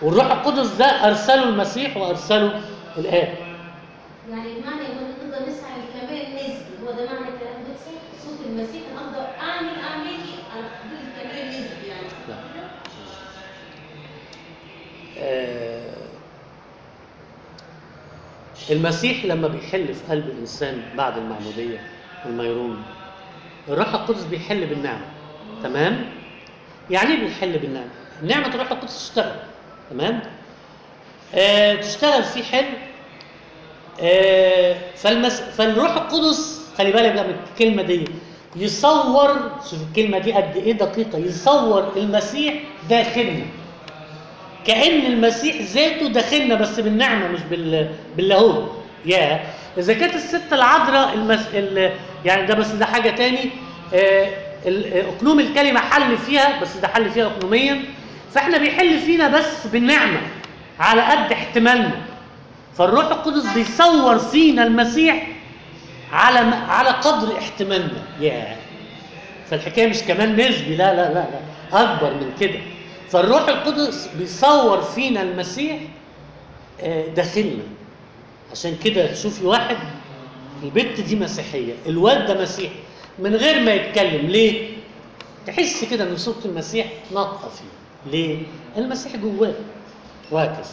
والروح القدس ده ارسله المسيح وارسله الاب يعني بمعنى انه نقدر نسعى للكمال النسبي هو ده معنى كلام قدسي صوت المسيح انا اقدر اعمل اعمالي على قدر الكمال النسبي يعني صح لا. كده؟ آه، المسيح لما بيحل في قلب الانسان بعد المعموديه والميرون الروح القدس بيحل بالنعمه تمام يعني ايه بيحل بالنعمه نعمه الروح القدس تشتغل تمام آه تشتغل في حل آه فالمس... فالروح القدس خلي بالك بقى من الكلمه دي يصور شوف الكلمه دي قد ايه دقيقه يصور المسيح داخلنا كأن المسيح ذاته داخلنا بس بالنعمة مش بال... باللاهوت يا إذا كانت الست العذراء المس... ال... يعني ده بس ده حاجة تاني آه... ال... أقنوم الكلمة حل فيها بس ده حل فيها أقنوميا فإحنا بيحل فينا بس بالنعمة على قد احتمالنا فالروح القدس بيصور فينا المسيح على على قدر احتمالنا يا فالحكايه مش كمان نسبي لا لا لا لا اكبر من كده فالروح القدس بيصور فينا المسيح آه، داخلنا عشان كده تشوفي واحد البت دي مسيحيه الواد ده مسيحي من غير ما يتكلم ليه تحس كده ان صوره المسيح ناطقه فيه ليه المسيح جواه وهكذا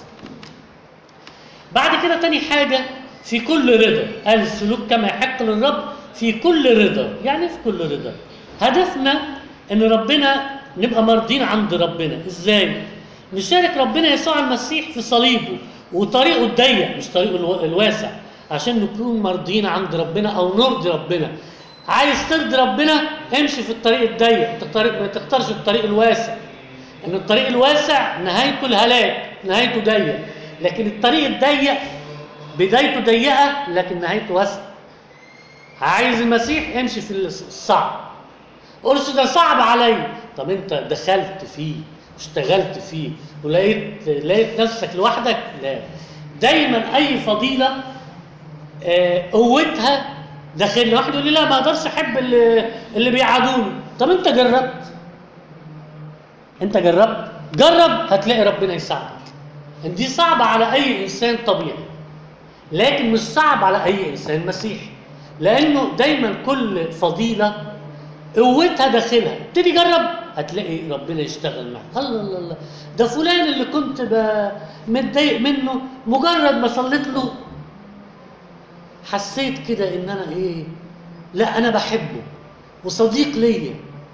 بعد كده تاني حاجة في كل رضا قال السلوك كما يحق للرب في كل رضا يعني إيه في كل رضا هدفنا ان ربنا نبقى مرضين عند ربنا ازاي نشارك ربنا يسوع المسيح في صليبه وطريقه الضيق مش طريقه الو- الواسع عشان نكون مرضين عند ربنا او نرضي ربنا عايز ترضي ربنا امشي في الطريق الضيق الطريق ما تختارش الطريق الواسع ان الطريق الواسع نهايته الهلاك نهايته ضيق لكن الطريق الضيق بدايته ضيقه لكن نهايته واسعه عايز المسيح امشي في الصعب قولش ده صعب عليا طب انت دخلت فيه اشتغلت فيه ولقيت لقيت نفسك لوحدك لا دايما اي فضيله آه، قوتها داخلنا واحد يقول لي لا ما اقدرش احب اللي, اللي بيعادوني طب انت جربت انت جربت جرب هتلاقي ربنا يساعدك دي صعبة على أي إنسان طبيعي لكن مش صعب على أي إنسان مسيحي لأنه دايما كل فضيلة قوتها داخلها ابتدي جرب هتلاقي ربنا يشتغل معك الله الله الله ده فلان اللي كنت ب- متضايق منه مجرد ما صليت له حسيت كده ان انا ايه لا انا بحبه وصديق ليا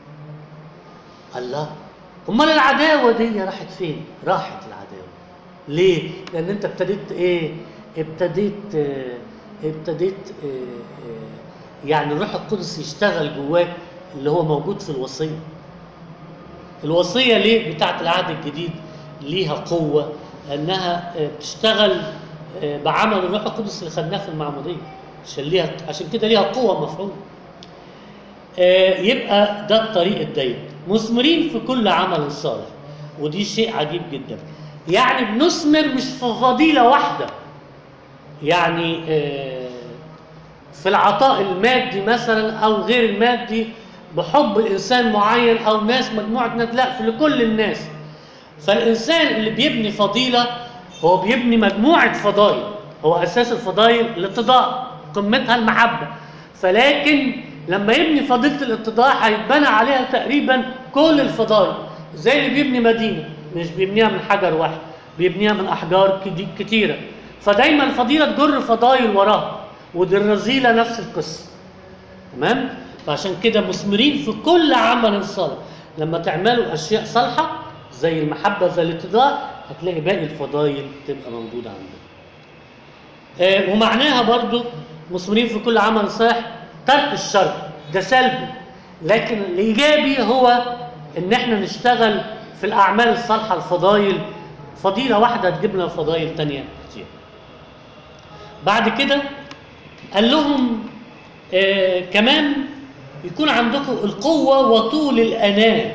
الله امال العداوه دي راحت فين راحت العداوه ليه لان انت ابتديت ايه ابتديت آه، ابتديت آه، آه، يعني الروح القدس يشتغل جواك اللي هو موجود في الوصيه الوصيه ليه بتاعه العهد الجديد ليها قوه انها آه، بتشتغل آه، بعمل الروح القدس اللي خدناه في المعموديه عشان ليها عشان كده ليها قوه مفعوله آه، يبقى ده الطريق الضيق مثمرين في كل عمل صالح ودي شيء عجيب جدا يعني بنثمر مش في فضيله واحده يعني آه، في العطاء المادي مثلا او غير المادي بحب الانسان معين او ناس مجموعه ناس لا في لكل الناس فالانسان اللي بيبني فضيله هو بيبني مجموعه فضائل هو اساس الفضائل الاتضاع قمتها المحبه فلكن لما يبني فضيله الاتضاع هيتبنى عليها تقريبا كل الفضائل زي اللي بيبني مدينه مش بيبنيها من حجر واحد بيبنيها من احجار كدي- كتيره فدايما الفضيله تجر فضائل وراها ودي الرذيله نفس القصه تمام فعشان كده مثمرين في كل عمل صالح لما تعملوا اشياء صالحه زي المحبه زي الاتضاع هتلاقي باقي الفضائل تبقى موجوده عندك آه ومعناها برضو مثمرين في كل عمل صالح ترك الشر ده سلبي لكن الايجابي هو ان احنا نشتغل في الاعمال الصالحه الفضائل فضيله واحده تجيب لنا فضائل تانية كتير بعد كده قال لهم آه كمان يكون عندكم القوة وطول الأناة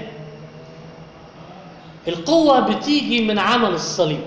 القوة بتيجي من عمل الصليب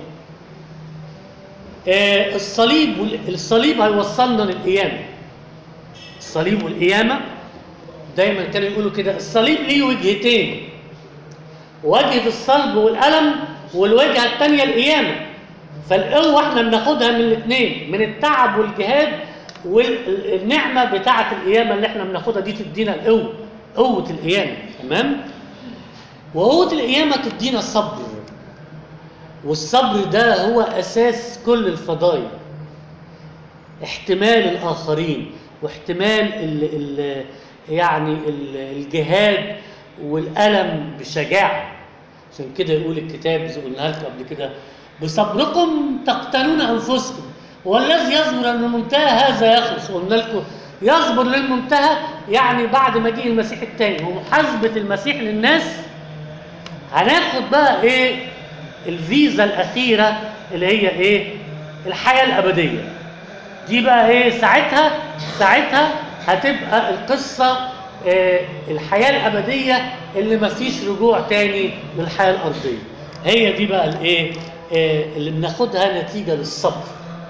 آه الصليب وال- الصليب هيوصلنا للقيامة الصليب والقيامة دايما كانوا يقولوا كده الصليب ليه وجهتين وجهة الصلب والألم والوجهه الثانيه القيامه فالقوه احنا بناخدها من الاثنين من التعب والجهاد والنعمه بتاعه القيامه اللي احنا بناخدها دي تدينا القوه قوه القيامه تمام وقوه القيامه تدينا صبر والصبر ده هو اساس كل الفضائل احتمال الاخرين واحتمال ال ال يعني ال الجهاد والالم بشجاعه عشان كده يقول الكتاب زي قلنا لكم قبل كده بصبركم تقتلون انفسكم والذي يصبر للمنتهى هذا يخلص قلنا لكم يصبر للمنتهى يعني بعد مجيء المسيح الثاني ومحاسبه المسيح للناس هناخد بقى ايه الفيزا الاخيره اللي هي ايه الحياه الابديه دي بقى ايه ساعتها ساعتها هتبقى القصه آه الحياه الابديه اللي مفيش رجوع تاني للحياه الارضيه هي دي بقى الايه آه اللي بناخدها نتيجه للصبر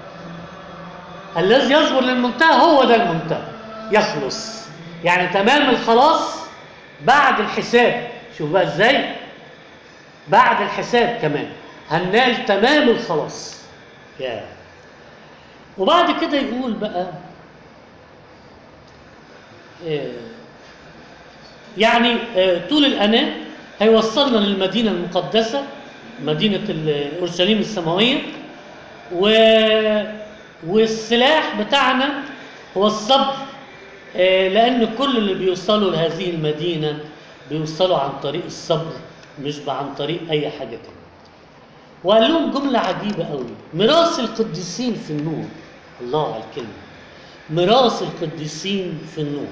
الذي يصبر للمنتهى هو ده المنتهى يخلص يعني تمام الخلاص بعد الحساب شوف بقى ازاي بعد الحساب كمان هننال تمام الخلاص يا وبعد كده يقول بقى آه، يعني آه، طول الأناة هيوصلنا للمدينة المقدسة مدينة ال- أورشليم السماوية و... والسلاح بتاعنا هو الصبر آه، لأن كل اللي بيوصلوا لهذه المدينة بيوصلوا عن طريق الصبر مش عن طريق أي حاجة تانية وقال لهم جملة عجيبة قوي ميراث القديسين في النور الله على الكلمة ميراث القديسين في النور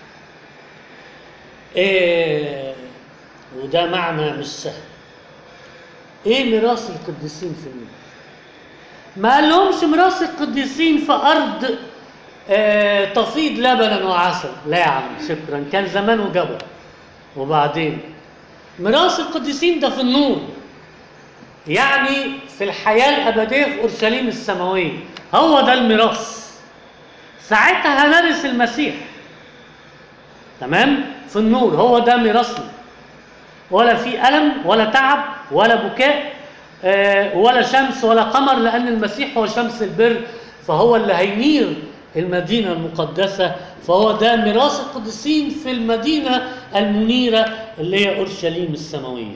إيه وده معنى مش سهل ايه ميراث القديسين في النور ما قال لهمش ميراث القديسين في ارض آه تفيض لبنا وعسل لا يا عم شكرا كان زمانه جبل وبعدين ميراث القديسين ده في النور يعني في الحياة الأبدية في أورشليم السماوية هو ده الميراث ساعتها هنرث المسيح تمام في النور هو ده ميراثنا ولا في ألم ولا تعب ولا بكاء آه، ولا شمس ولا قمر لأن المسيح هو شمس البر فهو اللي هينير المدينة المقدسة فهو ده ميراث القديسين في المدينة المنيرة اللي هي أورشليم السماوية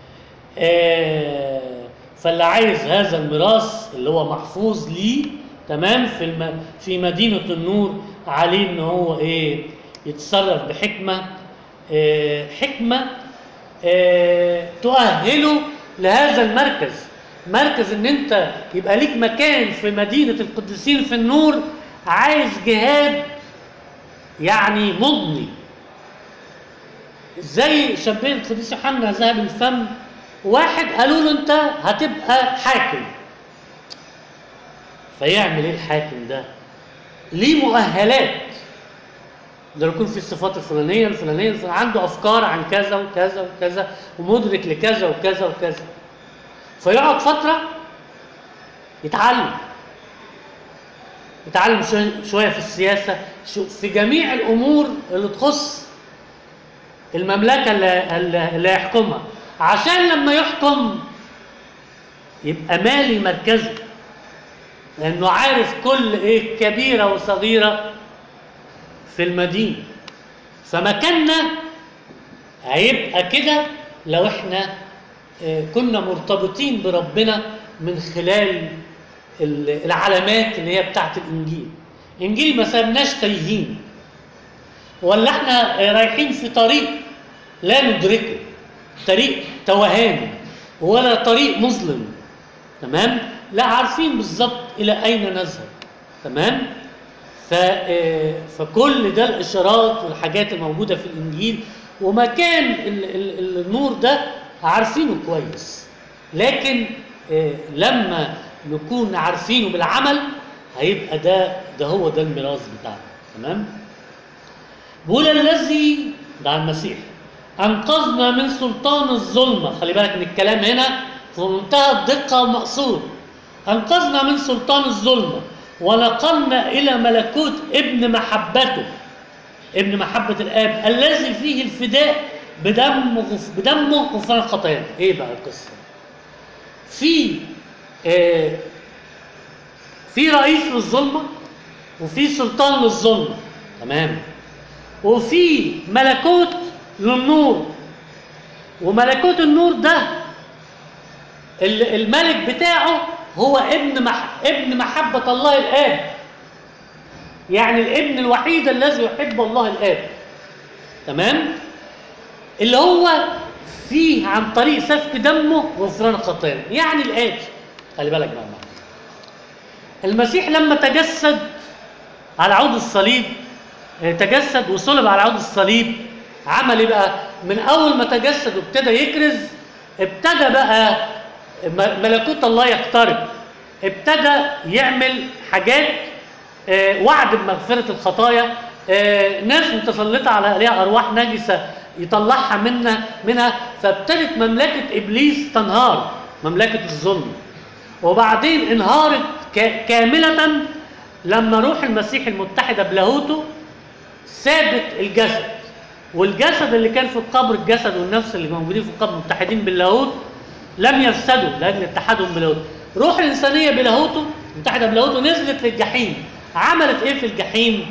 آه، فاللي عايز هذا الميراث اللي هو محفوظ ليه تمام في الم... في مدينة النور عليه ان هو ايه يتصرف بحكمة آه، حكمة آه، تؤهله لهذا المركز مركز ان انت يبقى ليك مكان في مدينة القديسين في النور عايز جهاد يعني مضني زي شبيه القديس يوحنا ذهب الفم واحد قالوا له انت هتبقى حاكم فيعمل ايه الحاكم ده ليه مؤهلات ده يكون في الصفات الفلانيه الفلانيه الفلانية. عنده افكار عن كذا وكذا وكذا ومدرك لكذا وكذا وكذا فيقعد فتره يتعلم يتعلم شوية- شويه في السياسه شو- في جميع الامور اللي تخص المملكه اللي, اللي اللي يحكمها عشان لما يحكم يبقى مالي مركزه لانه عارف كل ايه كبيره وصغيره في المدينه فمكاننا هيبقى كده لو احنا آه، كنا مرتبطين بربنا من خلال ال- العلامات اللي هي بتاعت الانجيل انجيل ما سابناش تايهين ولا احنا آه، رايحين في طريق لا ندركه طريق توهان ولا طريق مظلم تمام لا عارفين بالظبط الى اين نذهب تمام ف آه، فكل ده الاشارات والحاجات الموجوده في الانجيل ومكان ال- ال- النور ده عارفينه كويس لكن آه، لما نكون عارفينه بالعمل هيبقى ده ده هو ده الميراث بتاعنا تمام بيقول الذي ده على المسيح انقذنا من سلطان الظلمه خلي بالك من الكلام هنا في منتهى الدقه والمقصود انقذنا من سلطان الظلمه ونقلنا الى ملكوت ابن محبته ابن محبه الاب الذي فيه الفداء بدم غف بدمه غفران خطايانا ايه بقى القصه في آه، في رئيس للظلمه وفي سلطان للظلمه تمام وفي ملكوت للنور وملكوت النور ده ال- الملك بتاعه هو ابن مح ابن محبة الله الآب يعني الابن الوحيد الذي يحب الله الآب تمام اللي هو فيه عن طريق سفك دمه غفران الخطايا يعني الآتي خلي بالك بقى معايا. المسيح لما تجسد على عود الصليب آه، تجسد وصلب على عود الصليب عمل ايه بقى؟ من اول ما تجسد وابتدى يكرز ابتدى بقى م- ملكوت الله يقترب ابتدى يعمل حاجات آه، وعد بمغفرة الخطايا آه، ناس متسلطة على عليها أرواح نجسة يطلعها منا منها فابتدت مملكة إبليس تنهار مملكة الظلم وبعدين انهارت ك- كاملة لما روح المسيح المتحدة بلاهوته سابت الجسد والجسد اللي كان في القبر الجسد والنفس اللي موجودين في القبر متحدين باللاهوت لم يفسدوا لاجل اتحادهم باللاهوت روح الانسانيه بلاهوته متحده بلاهوته نزلت للجحيم عملت ايه في الجحيم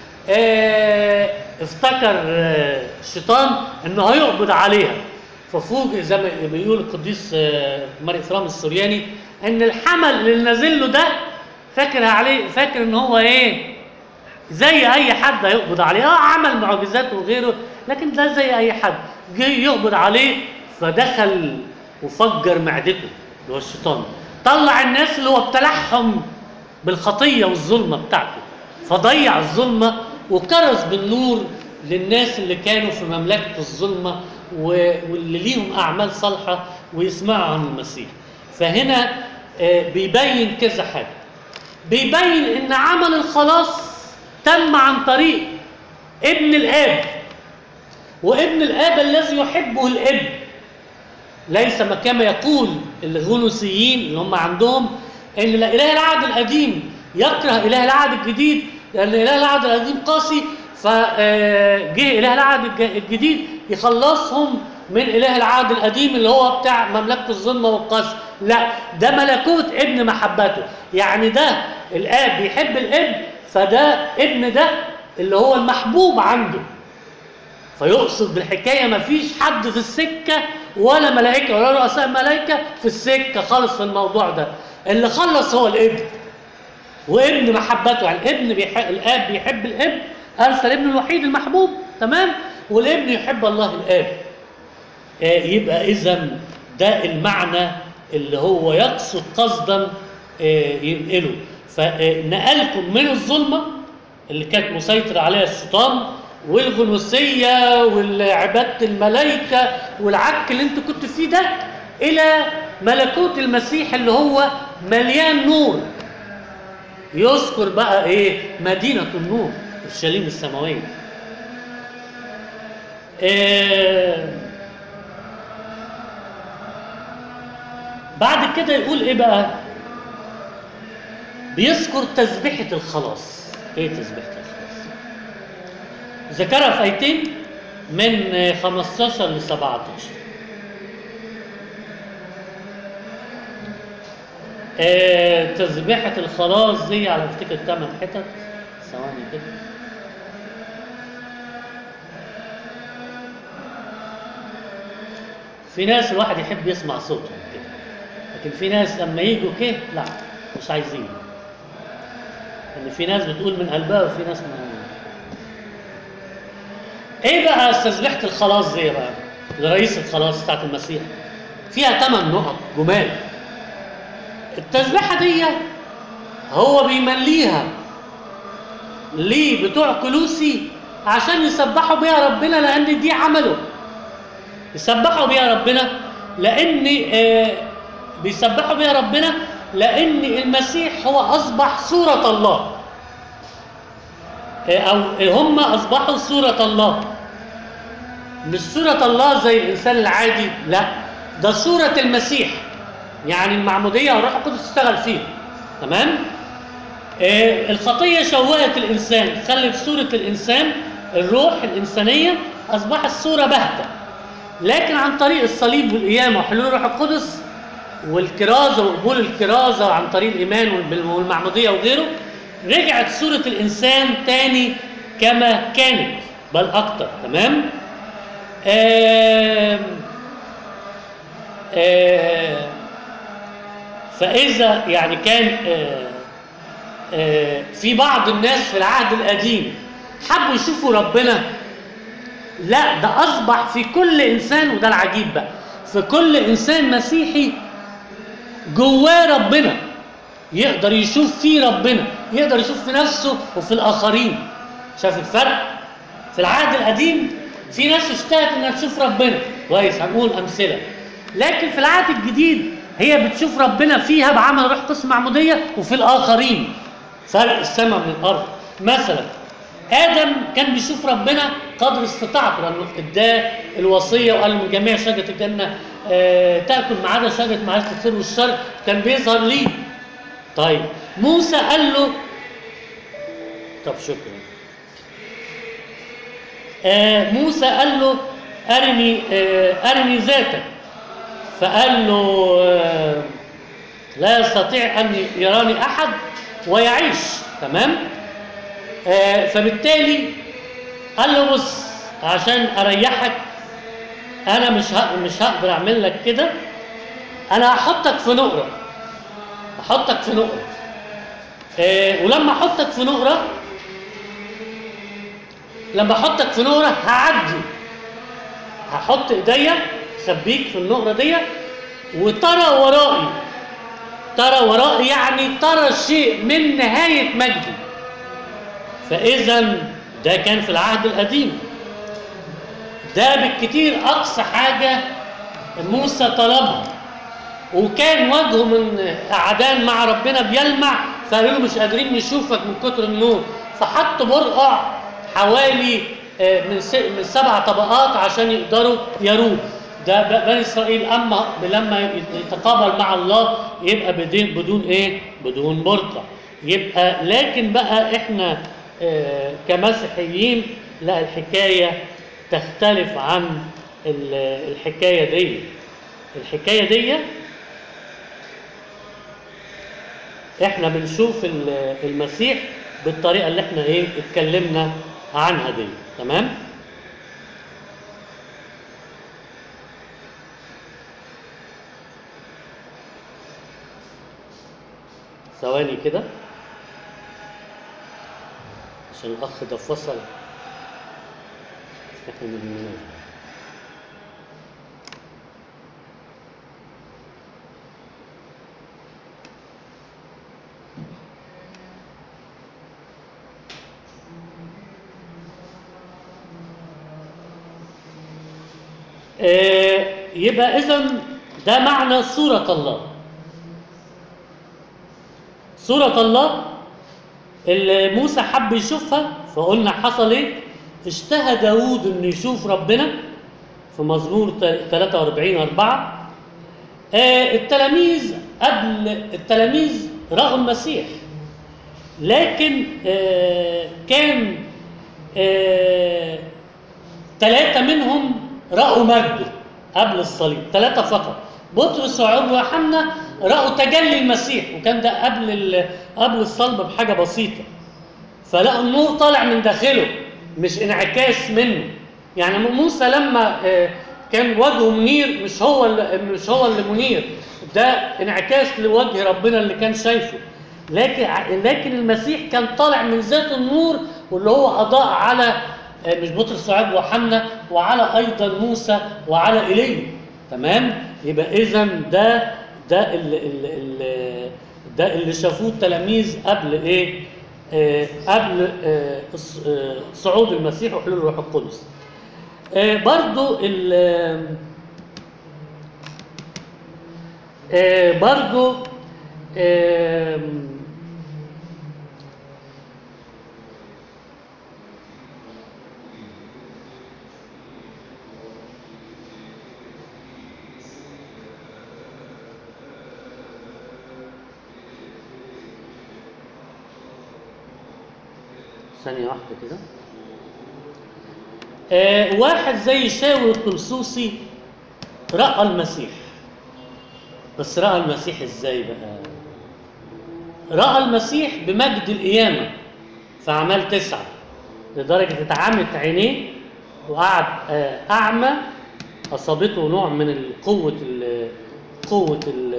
آه افتكر آه الشيطان انه هيقبض عليها ففوجئ زي ما بيقول القديس آه ماري فرام السورياني ان الحمل اللي نازل له ده فاكر عليه فاكر ان هو ايه زي اي حد هيقبض عليه اه عمل معجزات وغيره لكن ده زي اي حد جه يقبض عليه فدخل وفجر معدته اللي هو الشيطان طلع الناس اللي هو ابتلعهم بالخطيه والظلمه بتاعته فضيع الظلمه وكرز بالنور للناس اللي كانوا في مملكه الظلمه و- واللي ليهم اعمال صالحه ويسمعوا عن المسيح فهنا آه، بيبين كذا حاجه بيبين ان عمل الخلاص تم عن طريق ابن الاب وابن الاب الذي يحبه الابن ليس ما كما يقول الغنوصيين اللي هم عندهم ان لا اله العهد القديم يكره اله العهد الجديد لان اله العهد القديم قاسي فجه اله العهد الج- الجديد يخلصهم من اله العهد القديم اللي هو بتاع مملكه الظلمه والقسم لا ده ملكوت ابن محبته يعني ده الاب بيحب الابن فده ابن ده اللي هو المحبوب عنده فيقصد بالحكايه ما فيش حد في السكه ولا ملائكه ولا رؤساء ملائكه في السكه خالص في الموضوع ده اللي خلص هو الابن وابن محبته يعني الابن بيحب الاب بيحب الابن ارسل ابنه الوحيد المحبوب تمام والابن يحب الله الاب آه، يبقى اذا ده المعنى اللي هو يقصد قصدا آه، ينقله فنقلكم من الظلمه اللي كانت مسيطر عليها الشيطان والغنوصيه والعباده الملائكه والعك اللي انت كنت فيه ده الى ملكوت المسيح اللي هو مليان نور يذكر بقى ايه مدينه النور اورشليم السماويه آه بعد كده يقول ايه بقى بيذكر تسبيحة الخلاص ايه تسبيحة الخلاص ذكرها في ايتين من 15 ل 17 آه تسبيحة الخلاص دي على افتكر 8 حتت ثواني كده في ناس الواحد يحب يسمع صوتهم كده لكن في ناس لما يجوا كده لا مش عايزين ان في ناس بتقول من قلبها وفي ناس من ايه بقى تسبيحة الخلاص دي بقى لرئيس الخلاص بتاعت المسيح فيها ثمان نقط جمال التسبيحة دي هو بيمليها ليه بتوع كلوسي عشان يسبحوا بيها ربنا لان دي عمله يسبحوا بيها ربنا لان آه بيسبحوا بيها ربنا لان المسيح هو اصبح صوره الله آه او هم اصبحوا صوره الله مش صوره الله زي الانسان العادي لا ده صوره المسيح يعني المعموديه والروح القدس اشتغل فيه تمام آه الخطيه شوهت الانسان خلت صوره الانسان الروح الانسانيه اصبحت صوره باهته لكن عن طريق الصليب والقيامة وحلول الروح القدس والكرازة وقبول الكرازة عن طريق الإيمان والبال- والمعمودية وغيره رجعت صورة الإنسان تاني كما كانت بل أكتر تمام آم آم فإذا يعني كان آه، آه، في بعض الناس في العهد القديم حبوا يشوفوا ربنا لا ده أصبح في كل إنسان وده العجيب بقى في كل إنسان مسيحي جواه ربنا يقدر يشوف فيه ربنا يقدر يشوف في نفسه وفي الآخرين شاف الفرق في العهد القديم في ناس اشتهت انها تشوف ربنا كويس هنقول امثله لكن في العهد الجديد هي بتشوف ربنا فيها بعمل روح قدس معموديه وفي الاخرين فرق السماء من الارض مثلا ادم كان بيشوف ربنا قدر استطاعته لانه اداه الوصيه وقال له من جميع شجره الجنه آه تاكل ما عدا شجره معرفه الخير والشر كان بيظهر ليه طيب موسى قال له طب شكرا آه موسى قال له أرني آه أرني ذاتك فقال له آه لا يستطيع أن يراني أحد ويعيش تمام آه فبالتالي قال له بص عشان أريحك أنا مش ه- مش هقدر أعمل لك كده أنا هحطك في نقرة هحطك في نقرة آه ولما أحطك في نقرة لما احطك في نقره هعدي هحط ايديا خبيك في النقره دي وترى ورائي ترى ورائي يعني ترى شيء من نهايه مجدي فاذا ده كان في العهد القديم ده بالكتير اقصى حاجه موسى طلبها وكان وجهه من قعدان مع ربنا بيلمع فقالوا له مش قادرين نشوفك من كتر النور فحطوا برقع حوالي آه، من س- من سبع طبقات عشان يقدروا يروه ده ب- بني اسرائيل اما لما يتقابل مع الله يبقى بدون بدون ايه؟ بدون برقع يبقى لكن بقى احنا آه، كمسيحيين لا الحكايه تختلف عن ال- الحكايه دي الحكايه دي احنا بنشوف ال- المسيح بالطريقه اللي احنا ايه اتكلمنا عنها دي تمام ثواني كده عشان الاخ ده فصل احنا من المناسبة. آه، يبقى اذا ده معنى صورة الله صورة الله اللي موسى حب يشوفها فقلنا حصل ايه اشتهى داوود انه يشوف ربنا في مزمور 43 4 آه التلاميذ قبل التلاميذ رأوا المسيح لكن آه كان آه ثلاثة منهم رأوا مجده قبل الصليب ثلاثة فقط بطرس ويعقوب ويوحنا رأوا تجلي المسيح وكان ده قبل ال- قبل الصلب بحاجة بسيطة فلقوا النور طالع من داخله مش انعكاس منه يعني موسى لما آه، كان وجهه منير مش هو اللي مش هو اللي منير ده انعكاس لوجه ربنا اللي كان شايفه لكن ع- لكن المسيح كان طالع من ذات النور واللي هو اضاء على آه، مش بطرس وعيب وحنا وعلى ايضا موسى وعلى ايليا تمام يبقى اذا ده ده اللي, اللي, اللي ده اللي شافوه التلاميذ قبل ايه آه قبل آه الص- آه، صعود المسيح وحلول الروح القدس آه برضو ال آه برضو آه ثانية واحدة كده آه واحد زي شاول الطلسوسي رأى المسيح بس راى المسيح ازاي بقى راى المسيح بمجد القيامه في اعمال تسعه لدرجه اتعمت عينيه وقعد آه، اعمى اصابته نوع من القوه ال قوه ال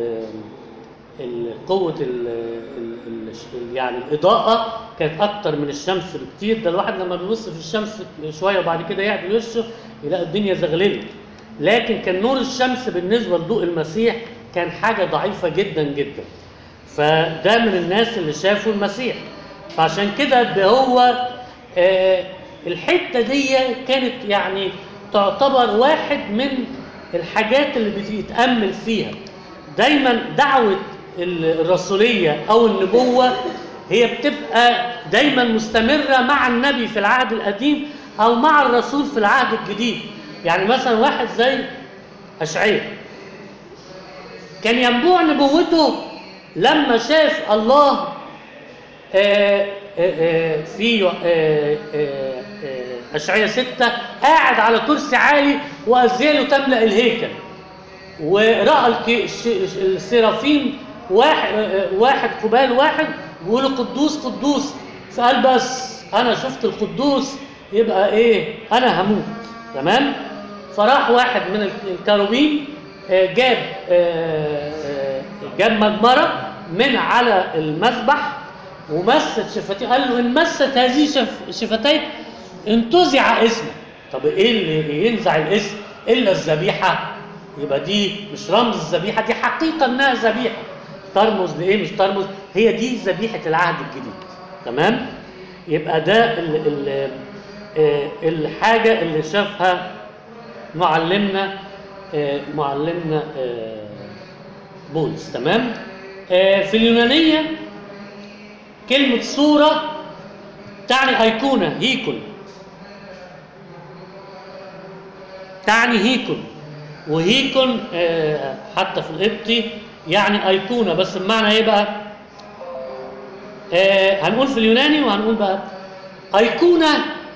ال- قوه ال ال ال يعني الاضاءه كانت اكتر من الشمس بكتير ده الواحد لما بيبص في الشمس شويه وبعد كده يعدل وشه يلاقي الدنيا زغلله لكن كان نور الشمس بالنسبه لضوء المسيح كان حاجه ضعيفه جدا جدا فده من الناس اللي شافوا المسيح فعشان كده ده هو آه، الحته دي كانت يعني تعتبر واحد من الحاجات اللي بيتامل فيها دايما دعوه ال- الرسوليه او النبوه هي بتبقى دايما مستمره مع النبي في العهد القديم او مع الرسول في العهد الجديد يعني مثلا واحد زي اشعياء كان ينبوع نبوته لما شاف الله آه، آه، آه، في آه، آه، آه، أشعية ستة قاعد على كرسي عالي وأزياله تملأ الهيكل ورأى الك- الش- الش- السرافيم واحد آه، آه، واحد قبال واحد ويقول قدوس قدوس فقال بس أنا شفت القدوس يبقى إيه أنا هموت تمام فراح واحد من الك- الكروبين آه، جاب آه، آه، جاب مجمرة من على المذبح ومست شفتيه قال له ان مست هذه شف شفتيك انتزع اسمك طب ايه اللي ينزع الاسم الا الذبيحه يبقى دي مش رمز الذبيحه دي حقيقه انها ذبيحه ترمز لايه مش ترمز هي دي ذبيحه العهد الجديد تمام يبقى ده ال ال آه، الحاجه اللي شافها معلمنا آه، معلمنا آه، بولس تمام آه، في اليونانيه كلمة صورة تعني أيقونة هيكل تعني هيكل وهيكل آه، حتى في القبطي يعني أيقونة بس بمعنى إيه بقى؟ آه، هنقول في اليوناني وهنقول بقى أيقونة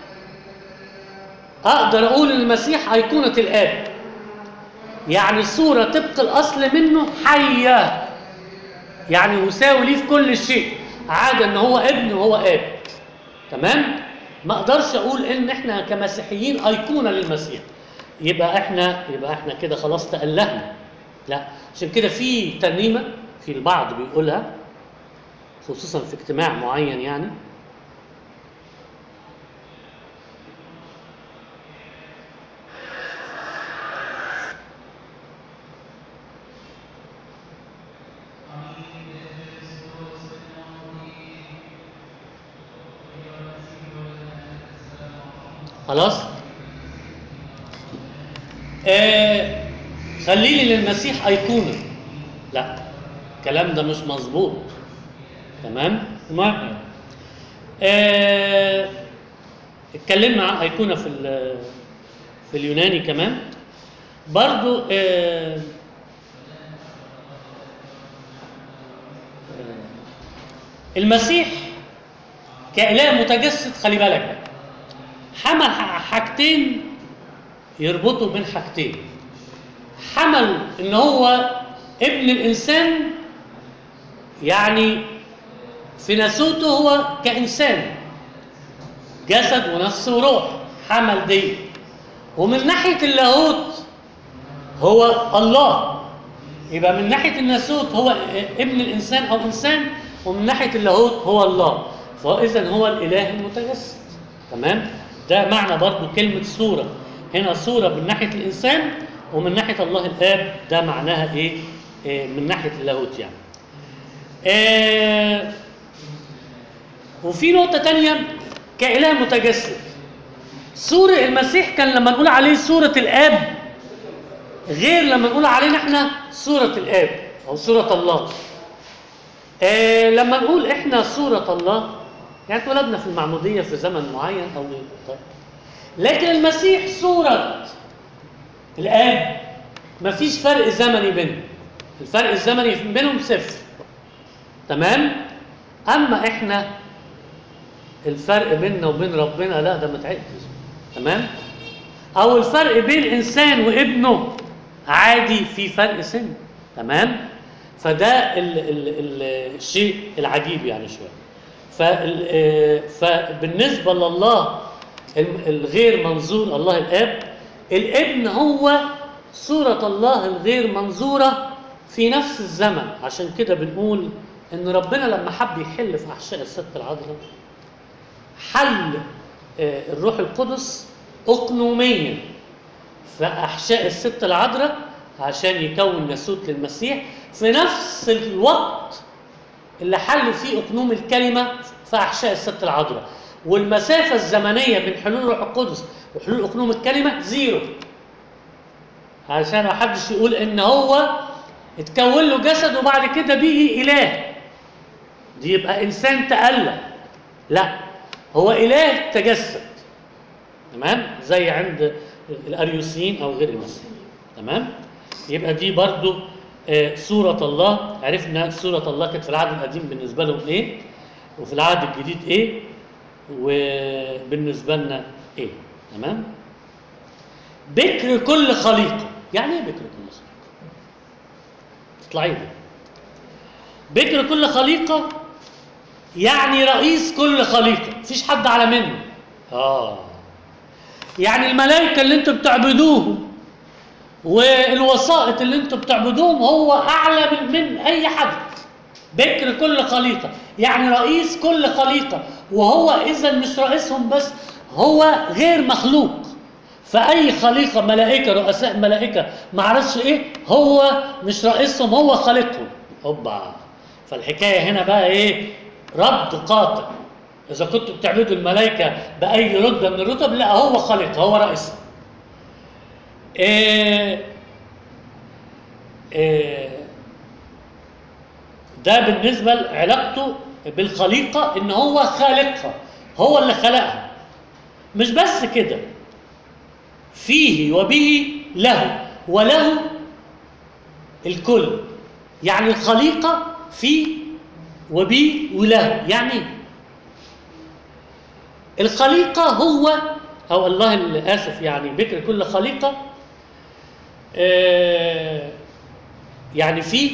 أقدر أقول إن المسيح أيقونة الآب يعني صورة طبق الأصل منه حية يعني مساوي ليه في كل شيء عادة ان هو ابن وهو اب تمام ما اقدرش اقول ان احنا كمسيحيين ايقونه للمسيح يبقى احنا يبقى احنا كده خلاص تألهنا لا عشان كده في ترنيمه في البعض بيقولها خصوصا في اجتماع معين يعني خلاص آه خليني للمسيح أيقونة لا الكلام ده مش مظبوط تمام المهم آه اتكلمنا عن أيقونة في ال- في اليوناني كمان برضو آه آه، المسيح كإله متجسد خلي بالك بقى حمل ح- حاجتين يربطوا بين حاجتين حمل ان هو ابن الانسان يعني في ناسوته هو كانسان جسد ونفس وروح حمل دي ومن ناحيه اللاهوت هو الله يبقى من ناحيه الناسوت هو ابن الانسان او انسان ومن ناحيه اللاهوت هو الله فاذا هو الاله المتجسد تمام ده معنى برضو كلمه صوره هنا صوره من ناحيه الانسان ومن ناحيه الله الاب ده معناها ايه, إيه من ناحيه اللاهوت يعني آه وفي نقطه تانية كاله متجسد صورة المسيح كان لما نقول عليه صورة الآب غير لما نقول علينا احنا صورة الآب أو صورة الله. آه لما نقول احنا صورة الله يعني اتولدنا في المعمودية في زمن معين أو إيه؟ طيب. لكن المسيح صورة الآب مفيش فرق زمني بينهم. الفرق الزمني بينهم صفر. تمام؟ أما احنا الفرق بيننا وبين ربنا لا ده متعدش. تمام؟ او الفرق بين انسان وابنه عادي في فرق سن تمام فده ال ال ال الشيء العجيب يعني شويه فال- آه، فبالنسبه لله الم- الغير منظور الله الاب الابن هو صوره الله الغير منظوره في نفس الزمن عشان كده بنقول ان ربنا لما حب يحل في احشاء الست العذراء حل آه، الروح القدس اقنوميا في احشاء الست العذراء عشان يكون ناسوت للمسيح في نفس الوقت اللي حل فيه اقنوم الكلمه في احشاء الست العذراء والمسافه الزمنيه بين حلول الروح القدس وحلول اقنوم الكلمه زيرو عشان ما حدش يقول ان هو اتكون له جسد وبعد كده بقي اله دي يبقى انسان تألق لا هو اله تجسد تمام زي عند الاريوسيين او غير المسيحيين تمام يبقى دي برضو آه، صورة الله عرفنا صورة الله كانت في العهد القديم بالنسبة لهم ايه وفي العهد الجديد ايه وبالنسبة لنا ايه تمام بكر كل خليقة يعني ايه بكر كل خليقة اطلعي لي بكر كل خليقة يعني رئيس كل خليقة مفيش حد على منه اه يعني الملائكة اللي انتوا بتعبدوهم والوسائط اللي انتوا بتعبدوهم هو اعلى من, من اي حد بكر كل خليقه يعني رئيس كل خليقه وهو اذا مش رئيسهم بس هو غير مخلوق فاي خليقه ملائكه رؤساء ملائكه ما اعرفش ايه هو مش رئيسهم هو خالقهم اوبا فالحكايه هنا بقى ايه رد قاطع اذا كنتوا بتعبدوا الملائكه باي رتبه من الرتب لا هو خالقها هو رئيسها إيه إيه ده بالنسبة لعلاقته بالخليقة إن هو خالقها هو اللي خلقها مش بس كده فيه وبه له وله الكل يعني الخليقة فيه وبه وله يعني إيه؟ الخليقة هو أو الله اللي آسف يعني بكر كل خليقة آه، يعني في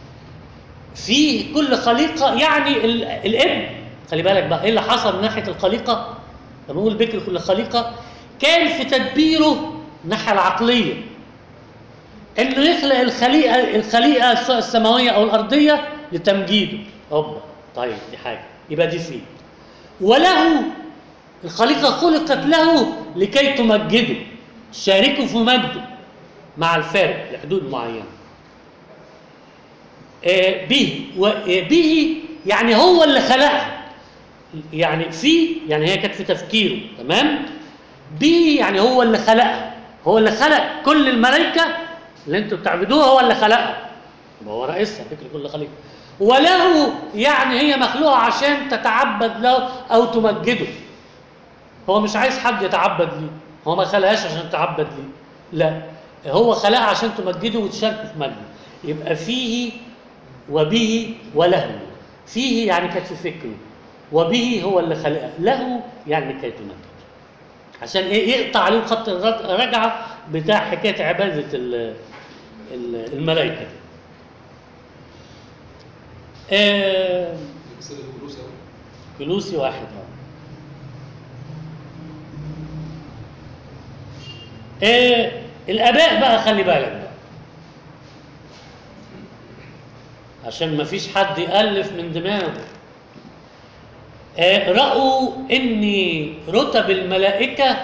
في كل خليقة يعني ال- الابن خلي بالك بقى ايه اللي حصل من ناحية الخليقة لما نقول بكر كل خليقة كان في تدبيره الناحية العقلية انه يخلق الخليقة الخليقة سواء السماوية او الارضية لتمجيده اوبا طيب دي حاجة يبقى دي فيه وله الخليقة خلقت له لكي تمجده شاركوا في مجده مع الفارق لحدود معينة آه، به وبه يعني هو اللي خلقها يعني في يعني هي كانت في تفكيره تمام به يعني هو اللي خلقها هو اللي خلق كل الملائكة اللي انتوا بتعبدوها هو اللي خلقها يبقى هو رئيسها فكر كل خليقة وله يعني هي مخلوقة عشان تتعبد له أو تمجده هو مش عايز حد يتعبد ليه هو ما خلقهاش عشان تتعبد ليه لا هو خلقها عشان تمجده وتشاركه في مجده يبقى فيه وبه وله فيه يعني كانت في فكره وبه هو اللي خلقها له يعني كي تمجد عشان ايه يقطع عليه خط الرد- الرجعه بتاع حكايه عباده ال- ال- الملائكه دي. آه رسالة الفلوس أهو. كلوسي واحد اه إيه الاباء بقى خلي بالك بقى عشان ما فيش حد يالف من دماغه إيه راوا ان رتب الملائكه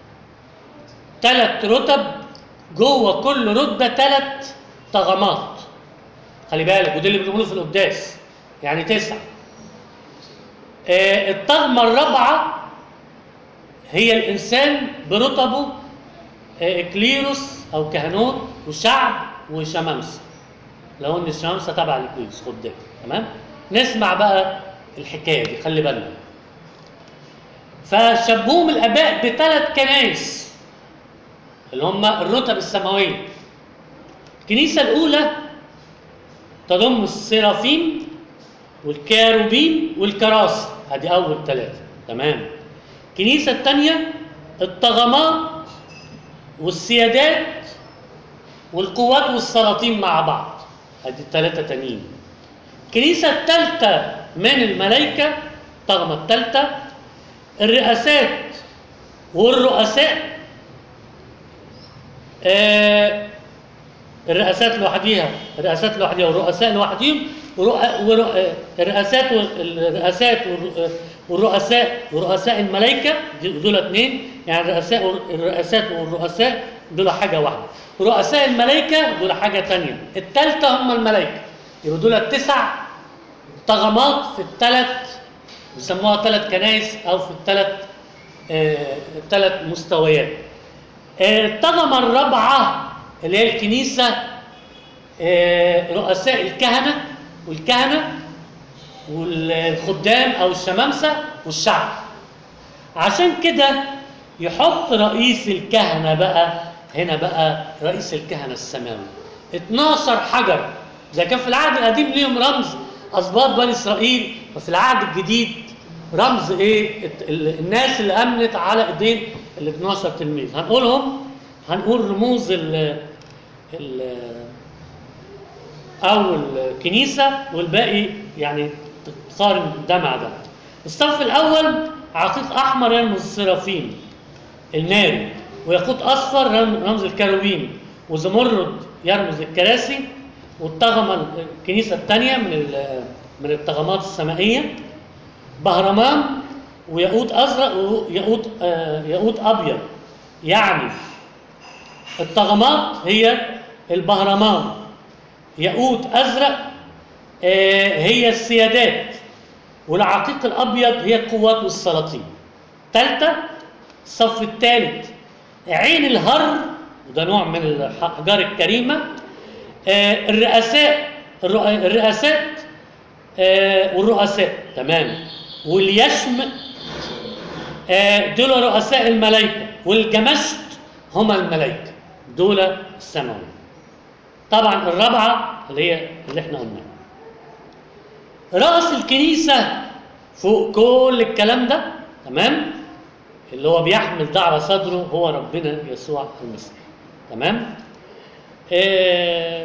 ثلاث رتب جوه كل رتبه ثلاث طغمات خلي بالك ودي اللي بنقوله في القداس يعني تسعه آه، الطغمة الرابعة هي الإنسان برتبه آه، إكليروس أو كهنوت وشعب وشمامسة لو إن الشمامسة تبع الإكليروس خد بالك تمام نسمع بقى الحكاية دي خلي بالنا فشبهوهم الآباء بثلاث كنائس اللي هم الرتب السماوية الكنيسة الأولى تضم السرافيم والكاروبين والكراسي ادي اول ثلاثه تمام الكنيسه الثانيه الطغمات والسيادات والقوات والسلاطين مع بعض ادي ثلاثه تانيين الكنيسه الثالثه من الملائكه الطغمه الثالثه الرئاسات والرؤساء آه الرئاسات لوحديها الرئاسات لوحديها والرؤساء لوحديهم ورؤ- ورؤ- آه، الرئاسات والرئاسات والر- والرؤساء ورؤساء الملائكه دي- دول اثنين يعني الرئاسات والر- الرئاسات والرؤساء دول حاجه واحده رؤساء الملائكه دول حاجه ثانيه الثالثه هم الملائكه يبقى دول التسع طغمات في الثلاث بيسموها ثلاث كنائس او في الثلاث الثلاث مستويات آه، الطغمه الرابعه اللي هي الكنيسه آه، رؤساء الكهنه والكهنه والخدام او الشمامسه والشعب عشان كده يحط رئيس الكهنه بقى هنا بقى رئيس الكهنه السماوي 12 حجر ده كان في العهد القديم ليهم رمز اسباط بني اسرائيل وفي العهد الجديد رمز ايه الت- ال- الناس اللي امنت على ايدين ال 12 تلميذ هنقولهم هنقول رموز ال ال او الكنيسه والباقي يعني تقارن ده مع ده الصف الاول عقيق احمر يرمز السرافيم الناري وياقوت اصفر رم- رمز الكروبيم وزمرد يرمز الكراسي والطغمه الكنيسه الثانيه من ال- من الطغمات السمائيه بهرمان وياقوت ازرق وياقوت آه، ياقوت ابيض يعني الطغمات هي البهرمان ياقوت ازرق آه، هي السيادات والعقيق الابيض هي القوات والسلاطين ثالثه الصف الثالث عين الهر وده نوع من الاحجار الكريمه آه، الرئاساء الرؤ- الرئاسات آه، والرؤساء تمام واليشم آه، دول رؤساء الملائكه والجمشت هم الملائكه دول السماويين طبعا الرابعه اللي هي اللي احنا قلناها راس الكنيسه فوق كل الكلام ده تمام اللي هو بيحمل ده على صدره هو ربنا يسوع المسيح تمام آه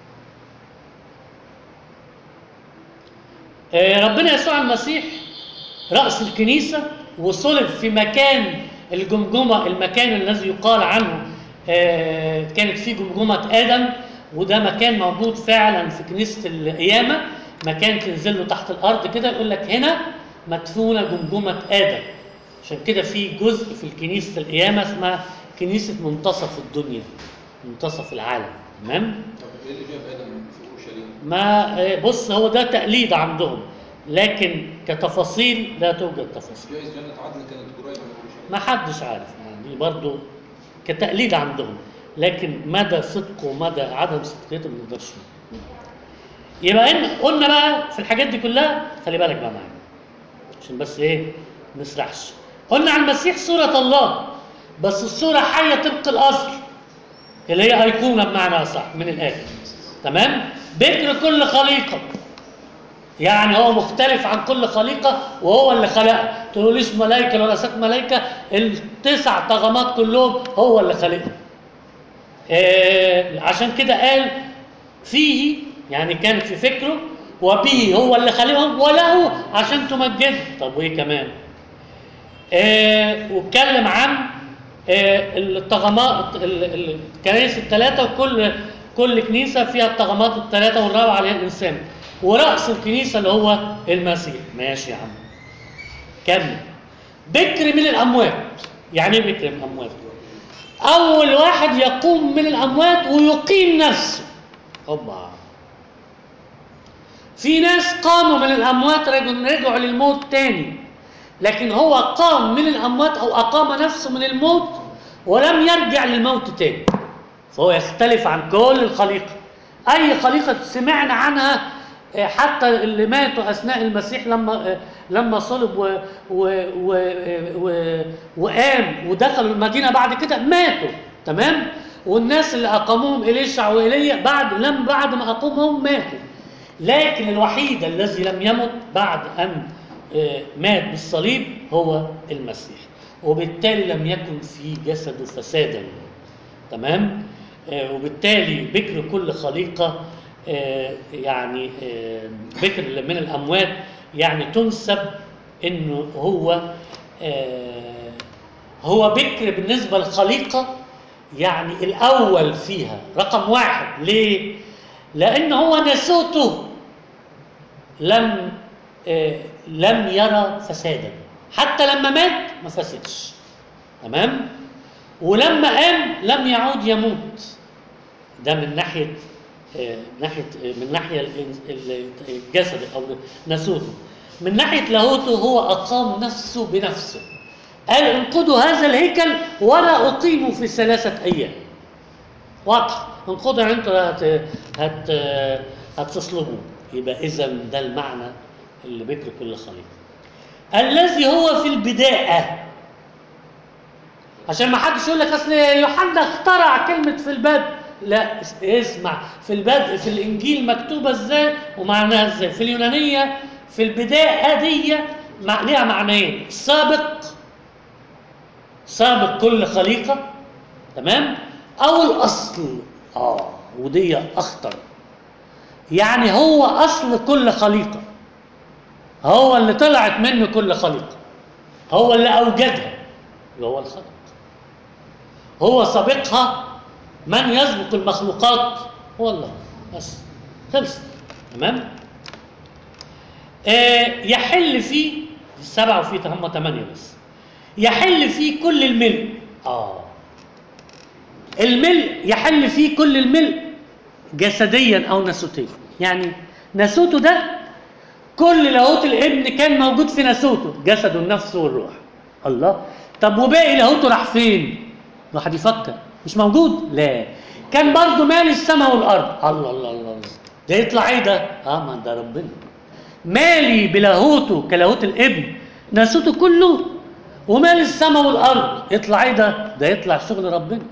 آه ربنا يسوع المسيح رأس الكنيسة وصلب في مكان الجمجمة المكان الذي يقال عنه آه، كانت فيه جمجمة آدم وده مكان موجود فعلا في كنيسة القيامة مكان تنزل له تحت الأرض كده يقول لك هنا مدفونة جمجمة آدم عشان كده في جزء في الكنيسة القيامة اسمها كنيسة منتصف الدنيا منتصف العالم تمام؟ طب ايه اللي جاب ادم في اورشليم؟ ما آه، بص هو ده تقليد عندهم لكن كتفاصيل لا توجد تفاصيل جايز جنة عدن كانت قريبة من اورشليم ما حدش عارف يعني دي برضو كتقليد عندهم لكن مدى صدقه ومدى عدم صدقيته ما نقدرش نقول. يبقى إن قلنا بقى في الحاجات دي كلها خلي بالك بقى معايا عشان بس ايه ما نسرحش قلنا عن المسيح صورة الله بس الصورة حية طبق الأصل اللي هي أيقونة بمعنى أصح من الآخر تمام بكر كل خليقة يعني هو مختلف عن كل خليقة وهو اللي خلقها تقوليش ملائكة ولا ست ملائكة التسع طغمات كلهم هو اللي خلقهم آه عشان كده قال فيه يعني كانت في فكره وبه هو اللي خلقهم وله عشان تمجده طب وايه كمان آه واتكلم عن آه الطغمات ال- ال- الكنائس الثلاثه وكل كل كنيسه فيها الطغمات الثلاثه والرابعه اللي هي الانسان وراس الكنيسه اللي هو المسيح ماشي يا عم كمل بكر من الاموات يعني ايه بكر من الاموات اول واحد يقوم من الاموات ويقيم نفسه هوبا في ناس قاموا من الاموات رجعوا رجعوا للموت تاني لكن هو قام من الاموات او اقام نفسه من الموت ولم يرجع للموت تاني فهو يختلف عن كل الخليقه اي خليقه سمعنا عنها آه، حتى اللي ماتوا اثناء المسيح لما آه، لما صلب و و و و وقام ودخلوا المدينه بعد كده ماتوا تمام والناس اللي اقاموهم اليشع وايليا بعد لم بعد ما اقامهم ماتوا لكن الوحيد الذي لم يمت بعد ان آه، مات بالصليب هو المسيح وبالتالي لم يكن في جسده فسادا تمام آه، وبالتالي بكر كل خليقه آه، يعني آه، بكر من الاموات يعني تنسب انه هو آه، هو بكر بالنسبه للخليقه يعني الاول فيها رقم واحد ليه؟ لان هو نسوته لم آه، لم يرى فسادا حتى لما مات ما فسدش تمام ولما قام لم يعود يموت ده من ناحيه آه، ناحيه آه، من ناحيه الإنس- ال- الجسد او ناسوته من ناحيه لاهوته هو اقام نفسه بنفسه قال انقضوا هذا الهيكل ولا اقيمه في ثلاثه ايام واضح انقضوا يعني انتوا هت هت هتصلبوا يبقى اذا ده المعنى اللي بكر كل خليقه الذي هو في البدايه عشان ما حدش يقول لك اصل يوحنا اخترع كلمه في البدء لا اس- اسمع في البدء في الانجيل مكتوبه ازاي ومعناها ازاي في اليونانيه في البدايه دي مع- ليها معنيين سابق سابق كل خليقه تمام او الاصل اه ودي اخطر يعني هو اصل كل خليقه هو اللي طلعت منه كل خليقه هو اللي اوجدها اللي هو الخلق هو سابقها من يسبق المخلوقات هو الله بس خلص تمام آه يحل فيه السبعة وفيه هم ثمانية بس يحل فيه كل الملء اه الملء يحل فيه كل الملء جسديا او ناسوتيا يعني ناسوته ده كل لاهوت الابن كان موجود في ناسوته جسده النفس والروح الله طب وباقي لاهوته راح فين الواحد يفكر مش موجود لا كان برضه مال السماء والارض الله الله الله الله. ده يطلع ايه ده اه ما ده ربنا مالي بلاهوته كلاهوت الابن ناسوته كله ومال السماء والارض يطلع ايه ده ده يطلع شغل ربنا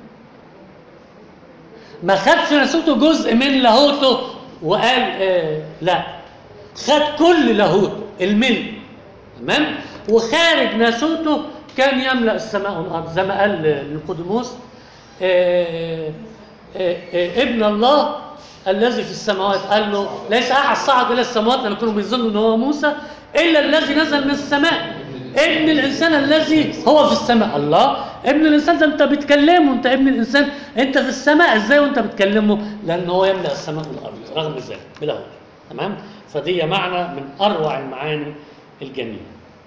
ما خدش ناسوته جزء من لاهوته وقال آه لا خد كل لاهوته الملء تمام وخارج ناسوته كان يملا السماء والارض زي ما قال نيقوديموس آه، آه، آه، ابن الله الذي في السماوات قال له ليس احد صعد الى السماوات لان كانوا بيظنوا ان هو موسى الا الذي نزل من السماء ابن الانسان الذي هو في السماء الله ابن الانسان ده انت بتكلمه انت ابن الانسان انت في السماء ازاي وانت بتكلمه لان هو يملا السماء والارض رغم ذلك بلا هو تمام فدي معنى من اروع المعاني الجميله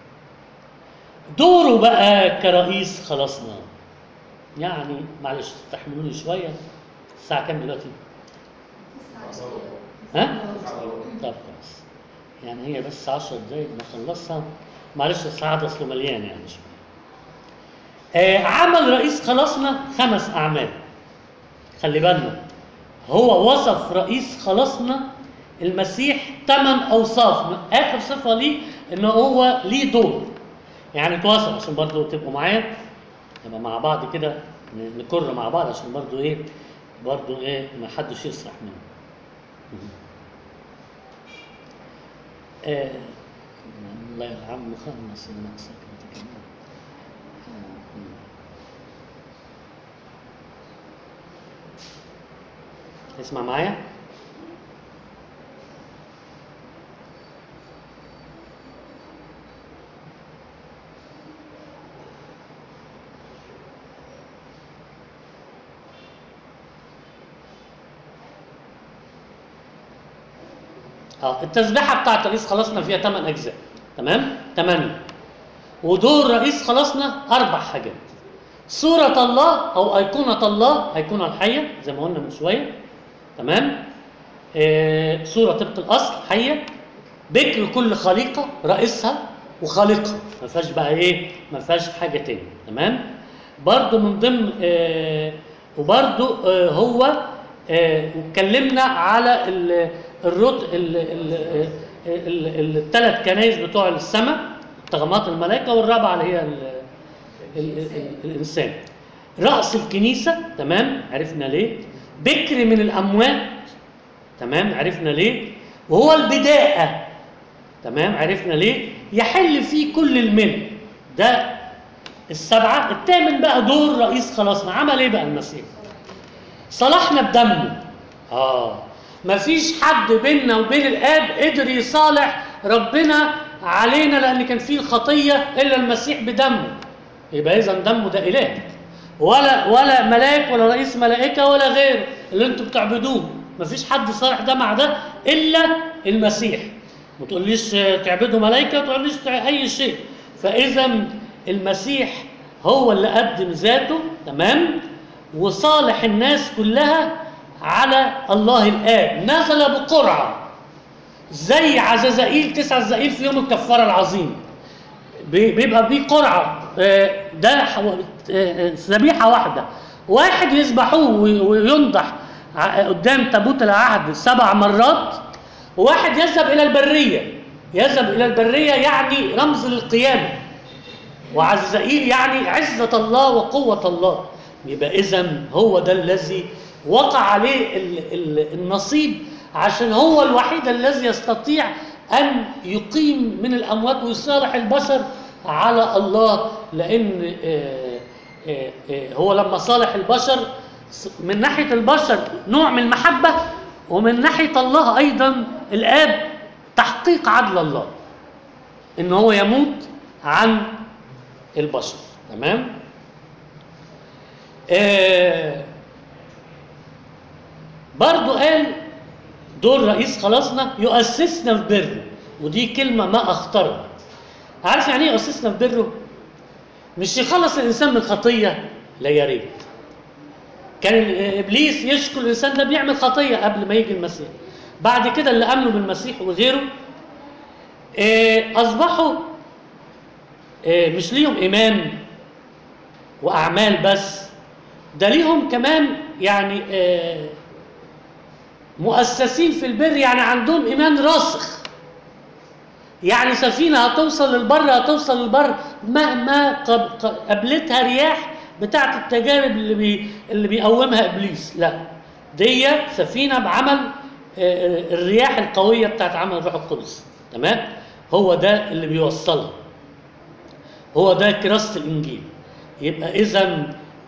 دوره بقى كرئيس خلصنا يعني معلش استحملوني شويه الساعه كام دلوقتي ها طب خلاص يعني هي بس 10 دقايق نخلصها معلش الساعه اصله مليان يعني شويه آه عمل رئيس خلصنا خمس اعمال خلي بالنا هو وصف رئيس خلصنا المسيح ثمان اوصاف اخر صفه ليه ان هو ليه دور يعني اتوصف عشان برضه تبقوا معايا نبقى مع بعض كده ن- نكر مع بعض عشان برضه ايه برضه ايه ما حدش يسرح منه آه الله يرحمه خلص المقصد انت كمان آه. اسمع معايا اه التسبيحه بتاعت رئيس خلاصنا فيها 8 اجزاء تمام 8 ودور رئيس خلاصنا اربع حاجات صورة الله او ايقونة الله ايقونة الحية زي ما قلنا من شوية تمام آه صورة طبق الاصل حية بكر كل خليقة رئيسها وخالقها ما فيهاش بقى ايه ما فيهاش حاجة تاني تمام برضو من ضمن آه وبرضو آه هو آه واتكلمنا على ال- الرت الثلاث كنايس بتوع السماء طغمات الملائكة والرابعة اللي هي ال- ال- ال- الانسان راس الكنيسه تمام عرفنا ليه بكر من الاموات تمام عرفنا ليه وهو البدايه تمام عرفنا ليه يحل فيه كل الملء ده السبعه الثامن بقى دور رئيس خلاصنا عمل ايه بقى المسيح صلحنا بدمه اه مفيش حد بيننا وبين الاب قدر يصالح ربنا علينا لان كان فيه الخطيه الا المسيح بدمه يبقى اذا دمه ده اله ولا ولا ملاك ولا رئيس ملائكه ولا غير اللي انتم بتعبدوه مفيش حد صالح ده مع ده الا المسيح ما تقوليش تعبدوا ملائكه ما تقوليش تع- اي شيء فاذا المسيح هو اللي قدم ذاته تمام وصالح الناس كلها على الله الاب نزل بقرعه زي عزازائيل تسع زائيل في يوم الكفاره العظيم بي- بيبقى بيه قرعه آه، ده حو- آه، ذبيحه واحده واحد يذبحوه وي- وينضح ع- قدام تابوت العهد سبع مرات وواحد يذهب الى البريه يذهب الى البريه يعني رمز للقيامه وعزائيل يعني عزة الله وقوة الله يبقى إذا هو ده الذي وقع عليه ال- ال- النصيب عشان هو الوحيد الذي يستطيع أن يقيم من الأموات ويصالح البشر على الله لأن آه، آه، آه، هو لما صالح البشر س- من ناحية البشر نوع من المحبة ومن ناحية الله أيضا الآب تحقيق عدل الله إن هو يموت عن البشر تمام آه برضو قال دور رئيس خلاصنا يؤسسنا في بره ودي كلمة ما أخطرها عارف يعني ايه يؤسسنا في بره مش يخلص الإنسان من الخطية لا يا ريت كان إبليس يشكو الإنسان ده بيعمل خطية قبل ما يجي المسيح بعد كده اللي آمنوا بالمسيح وغيره آه أصبحوا آه، مش ليهم إيمان وأعمال بس ده ليهم كمان يعني آه، مؤسسين في البر يعني عندهم إيمان راسخ يعني سفينة هتوصل للبر هتوصل للبر مهما قب- ق- قابلتها رياح بتاعت التجارب اللي بي اللي بيقومها إبليس لا دي سفينة بعمل آه، الرياح القوية بتاعت عمل الروح القدس تمام هو ده اللي بيوصلها هو ده كراسة الإنجيل يبقى إذا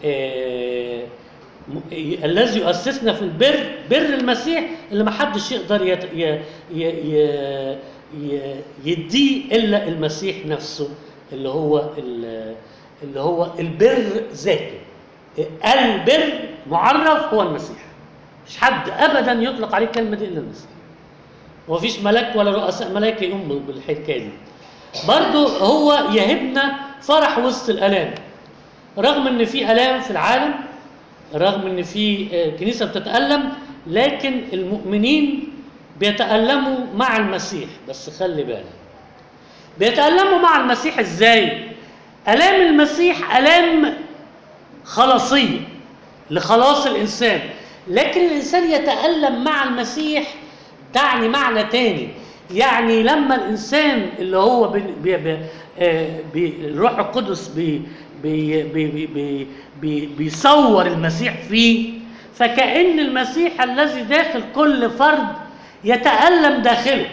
الذي يؤسسنا في البر بر المسيح اللي ما حدش يقدر يت... ي... ي... ي... ي... يديه إلا المسيح نفسه اللي هو ال... اللي هو البر ذاته البر معرف هو المسيح مش حد أبدا يطلق عليه الكلمة دي إلا المسيح ومفيش ملاك ولا رؤساء ملائكة يقوموا بالحكاية دي برضه هو يهبنا فرح وسط الالام رغم ان في الام في العالم رغم ان في آه، كنيسه بتتالم لكن المؤمنين بيتالموا مع المسيح بس خلي بالك بيتالموا مع المسيح ازاي الام المسيح الام خلاصيه لخلاص الانسان لكن الانسان يتالم مع المسيح تعني معنى تاني يعني لما الانسان اللي هو بي بي بي آه، بي الروح القدس بي بي بي بي بي بي بيصور المسيح فيه فكأن المسيح الذي داخل كل فرد يتألم داخله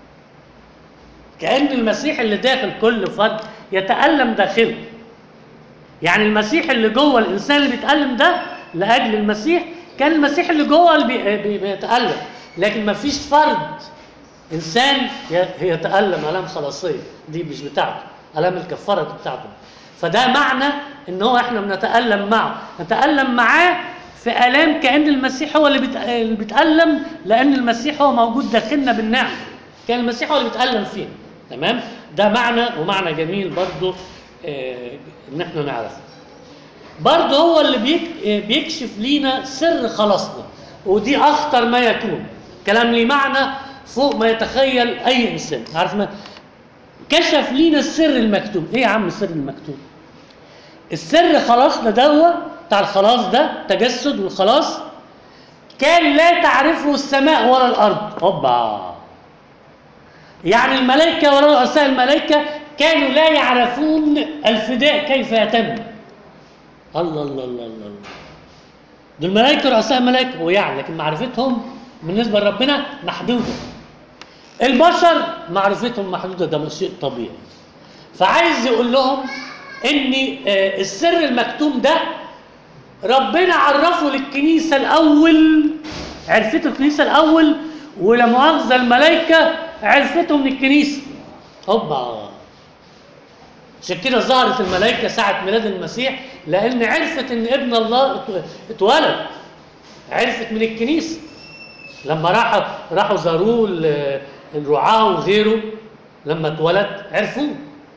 كأن المسيح اللي داخل كل فرد يتألم داخله يعني المسيح اللي جوه الانسان اللي بيتألم ده لاجل المسيح كان المسيح اللي جوه اللي بي- بي- بيتألم لكن ما فيش فرد انسان ي- يتألم الام خلاصيه دي مش بتاعته الام الكفاره دي بتاعته فده معنى ان هو احنا بنتألم معه نتألم معاه في الام كأن المسيح هو اللي بيت- اللي بيتألم لان المسيح هو موجود داخلنا بالنعمه كان المسيح هو اللي بيتألم فينا تمام ده معنى ومعنى جميل برضو آه، ان احنا نعرفه برضه هو اللي بيك بيكشف لينا سر خلاصنا ودي اخطر ما يكون كلام ليه معنى فوق ما يتخيل اي انسان عارف ما كشف لينا السر المكتوب ايه يا عم السر المكتوب السر خلاصنا دوا بتاع الخلاص ده تجسد والخلاص كان لا تعرفه السماء ولا الارض هوبا يعني الملائكه ولا رؤساء الملائكه كانوا لا يعرفون الفداء كيف يتم الله الله الله الله الله دول ملائكه رؤساء ملائكه ويعني لكن معرفتهم بالنسبه لربنا محدوده البشر معرفتهم محدوده ده مش شيء طبيعي فعايز يقول لهم ان آه، السر المكتوم ده ربنا عرفه للكنيسه الاول عرفته الكنيسه الاول ولا مؤاخذه الملائكه عرفته من الكنيسه هوبا عشان كده ظهرت الملائكه ساعه ميلاد المسيح لان عرفت ان ابن الله ات- اتولد عرفت من الكنيسه لما راحوا راحوا زاروه ال- الرعاة وغيره لما اتولد عرفوه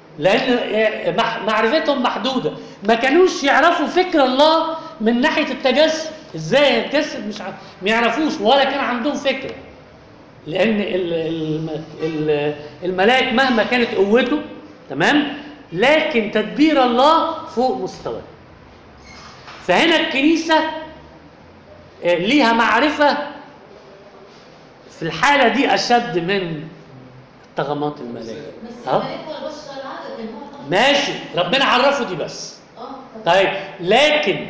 لان مح- معرفتهم محدوده ما كانوش يعرفوا فكر الله من ناحيه التجسد ازاي يتجسد مش ع- ما يعرفوش ولا كان عندهم فكره لان ال- ال- ال- الملاك مهما كانت قوته تمام لكن تدبير الله فوق مستواه فهنا الكنيسه آه، ليها معرفه في الحاله دي اشد من طغمات الملائكه بس أهو. الملك والبشر العادة كان هو طبعا ماشي ربنا عرفه دي بس اه طيب لكن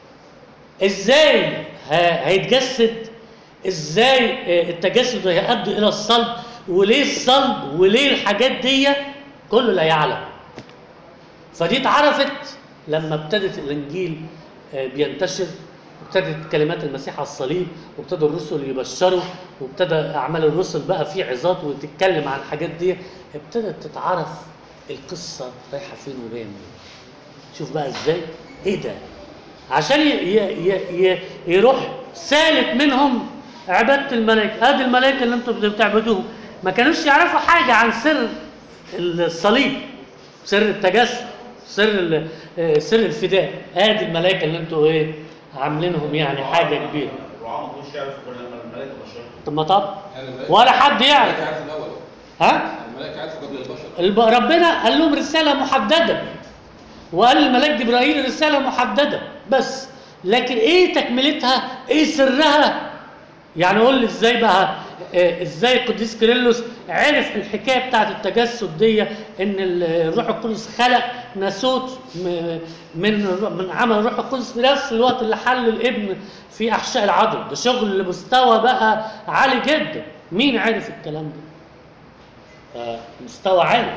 ازاي ه- هيتجسد ازاي آه، التجسد هيؤدي الى الصلب وليه الصلب وليه الحاجات دي كله لا يعلم فدي اتعرفت لما ابتدت الانجيل آه، بينتشر ابتدت كلمات المسيح على الصليب وابتدوا الرسل يبشروا وابتدى اعمال الرسل بقى في عظات وتتكلم عن الحاجات دي ابتدت تتعرف القصه رايحه فين وجايه منين شوف بقى ازاي ايه ده عشان ي ي ي ي يروح سالت منهم عباده الملائكه ادي الملائكه اللي انتم بتعبدوهم ما كانوش يعرفوا حاجه عن سر الصليب سر التجسد سر ال- آه، سر الفداء ادي الملائكه اللي انتم ايه عاملينهم يعني حاجه كبيره الرعاة ما كانوش يعرفوا كل لما الملائكه بشر طب ما طب يعني الملائكة- ولا حد يعرف الملائكة عرفوا الأول ها الملائكة عرفوا قبل البشر الب- ربنا قال لهم رسالة محددة وقال للملاك جبرائيل رسالة محددة بس لكن ايه تكملتها ايه سرها يعني قول لي ازاي بقى آه، ازاي القديس كيرلس عرف الحكايه بتاعت التجسد دي ان ال- الروح القدس خلق ناسوت م- من الر- من عمل الروح القدس في نفس الوقت اللي حل الابن في احشاء العذراء ده شغل لمستوى بقى عالي جدا مين عرف الكلام ده؟ آه، مستوى عالي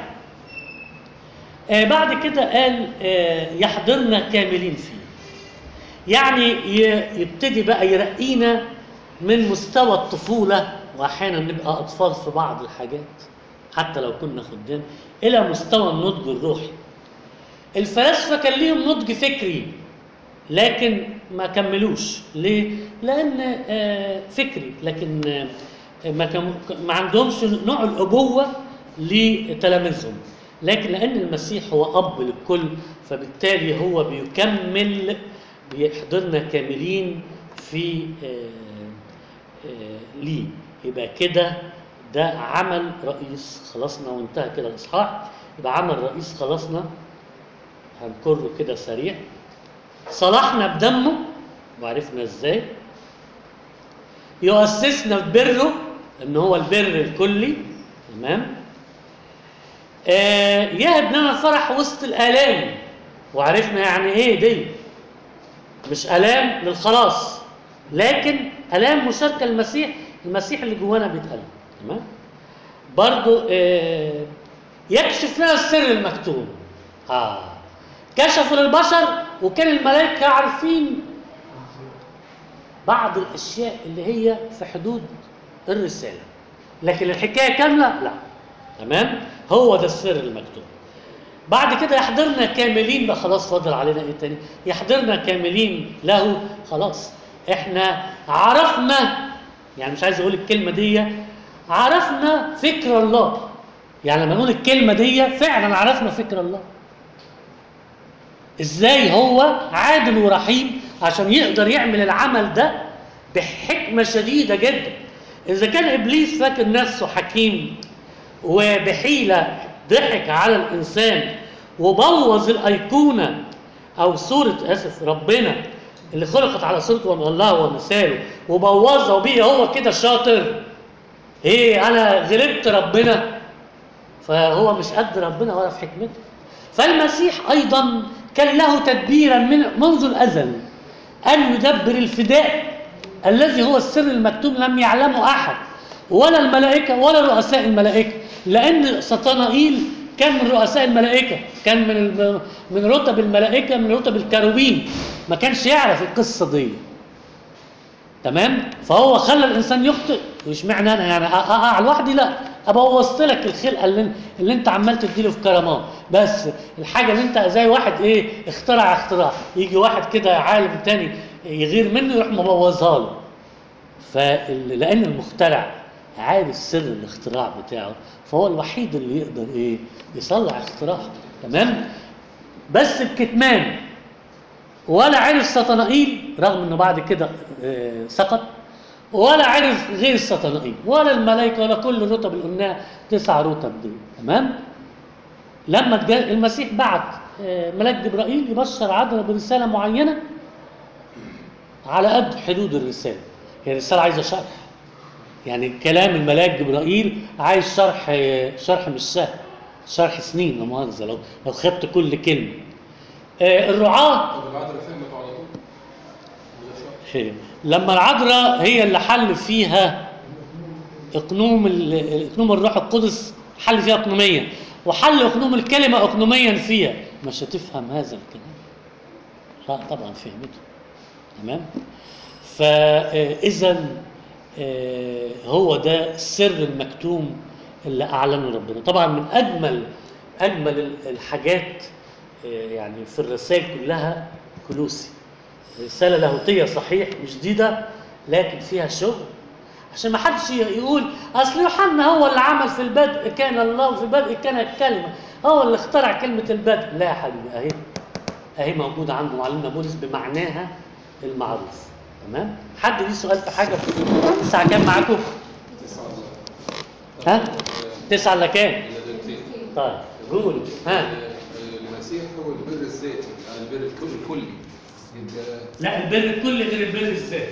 آه بعد كده قال آه يحضرنا كاملين فيه يعني ي- يبتدي بقى يرقينا من مستوى الطفولة وأحيانا نبقى أطفال في بعض الحاجات حتى لو كنا خدام إلى مستوى النضج الروحي الفلاسفة كان ليهم نضج فكري لكن ما كملوش ليه؟ لأن آه، فكري لكن آه، ما كم- ما عندهمش نوع الأبوة لتلاميذهم لكن لأن المسيح هو أب للكل فبالتالي هو بيكمل بيحضرنا كاملين في آه، آه، ليه يبقى كده ده عمل رئيس خلصنا وانتهى كده الإصحاح يبقى عمل رئيس خلصنا هنكره كده سريع صلحنا بدمه وعرفنا ازاي يؤسسنا ببره ان هو البر الكلي تمام آه يهب لنا الفرح وسط الالام وعرفنا يعني ايه دي مش الام للخلاص لكن الام مشاركه المسيح المسيح اللي جوانا بيتالم تمام برضو آه يكشف لنا السر المكتوم اه كشفوا للبشر وكان الملائكه عارفين بعض الاشياء اللي هي في حدود الرساله لكن الحكايه كامله لا تمام هو ده السر المكتوب بعد كده يحضرنا كاملين بقى خلاص فاضل علينا ايه تاني يحضرنا كاملين له خلاص احنا عرفنا يعني مش عايز اقول الكلمه دي عرفنا فكر الله يعني لما نقول الكلمه دي فعلا عرفنا فكر الله ازاي هو عادل ورحيم عشان يقدر يعمل العمل ده بحكمه شديده جدا اذا كان ابليس فاكر نفسه حكيم وبحيله ضحك على الانسان وبوظ الايقونه او صوره اسف ربنا اللي خلقت على صورته الله ومثاله وبوظها وبقي هو كده شاطر ايه انا غلبت ربنا فهو مش قد ربنا ولا في حكمته فالمسيح ايضا كان له تدبيرا من منذ الازل ان يدبر الفداء الذي هو السر المكتوم لم يعلمه احد ولا الملائكه ولا رؤساء الملائكه لان سطنائيل كان من رؤساء الملائكه كان من الم- من رتب الملائكه من رتب الكروبين ما كانش يعرف القصه دي تمام فهو خلى الانسان يخطئ مش معنى انا يعني أ- أ- اقع لوحدي لا ابوظت لك الخلقه اللي, اللي انت عمال تديله في كرامات بس الحاجه اللي انت زي واحد ايه اخترع اختراع يجي واحد كده عالم تاني يغير منه يروح مبوظها له فلان المخترع عارف سر الاختراع بتاعه فهو الوحيد اللي يقدر ايه يصلح اختراعه تمام بس الكتمان ولا عرف سطنائيل رغم انه بعد كده آه، سقط ولا عرف غير سطنائيل ولا الملائكه ولا كل الرتب اللي قلناها تسع رتب دي تمام لما اتجا- المسيح بعت آه، ملاك جبرائيل يبشر عذراء برساله معينه على قد حدود الرساله هي الرساله عايزه شرح يعني كلام الملاك جبرائيل عايز شرح شرح مش سهل شرح سنين لا مؤاخذه لو لو خدت كل كلمه آه، الرعاه طب العذراء فهمت على طول ولا شرح لما العذراء هي اللي حل فيها اقنوم ال- اقنوم الروح القدس حل فيها اقنوميا وحل اقنوم الكلمه اقنوميا فيها مش هتفهم هذا الكلام لا طبعا فهمته تمام فاذا هو ده السر المكتوم اللي اعلنه ربنا طبعا من اجمل اجمل ال- الحاجات آه، يعني في الرسائل كلها كلوسي رساله لاهوتيه صحيح جديده لكن فيها شغل عشان ما حدش يقول اصل يوحنا هو اللي عمل في البدء كان الله في البدء كان الكلمه هو اللي اخترع كلمه البدء لا يا حبيبي اهي اهي موجوده عنده معلمنا بولس بمعناها المعروف تمام حد ليه سؤال في حاجه الساعه كام معاكم تسعة ها تسعة الا كام اللادتين طيب قول ها المسيح هو البر الذاتي يعني البر الكل الكلي يبقى لا البر الكلي غير البر الذاتي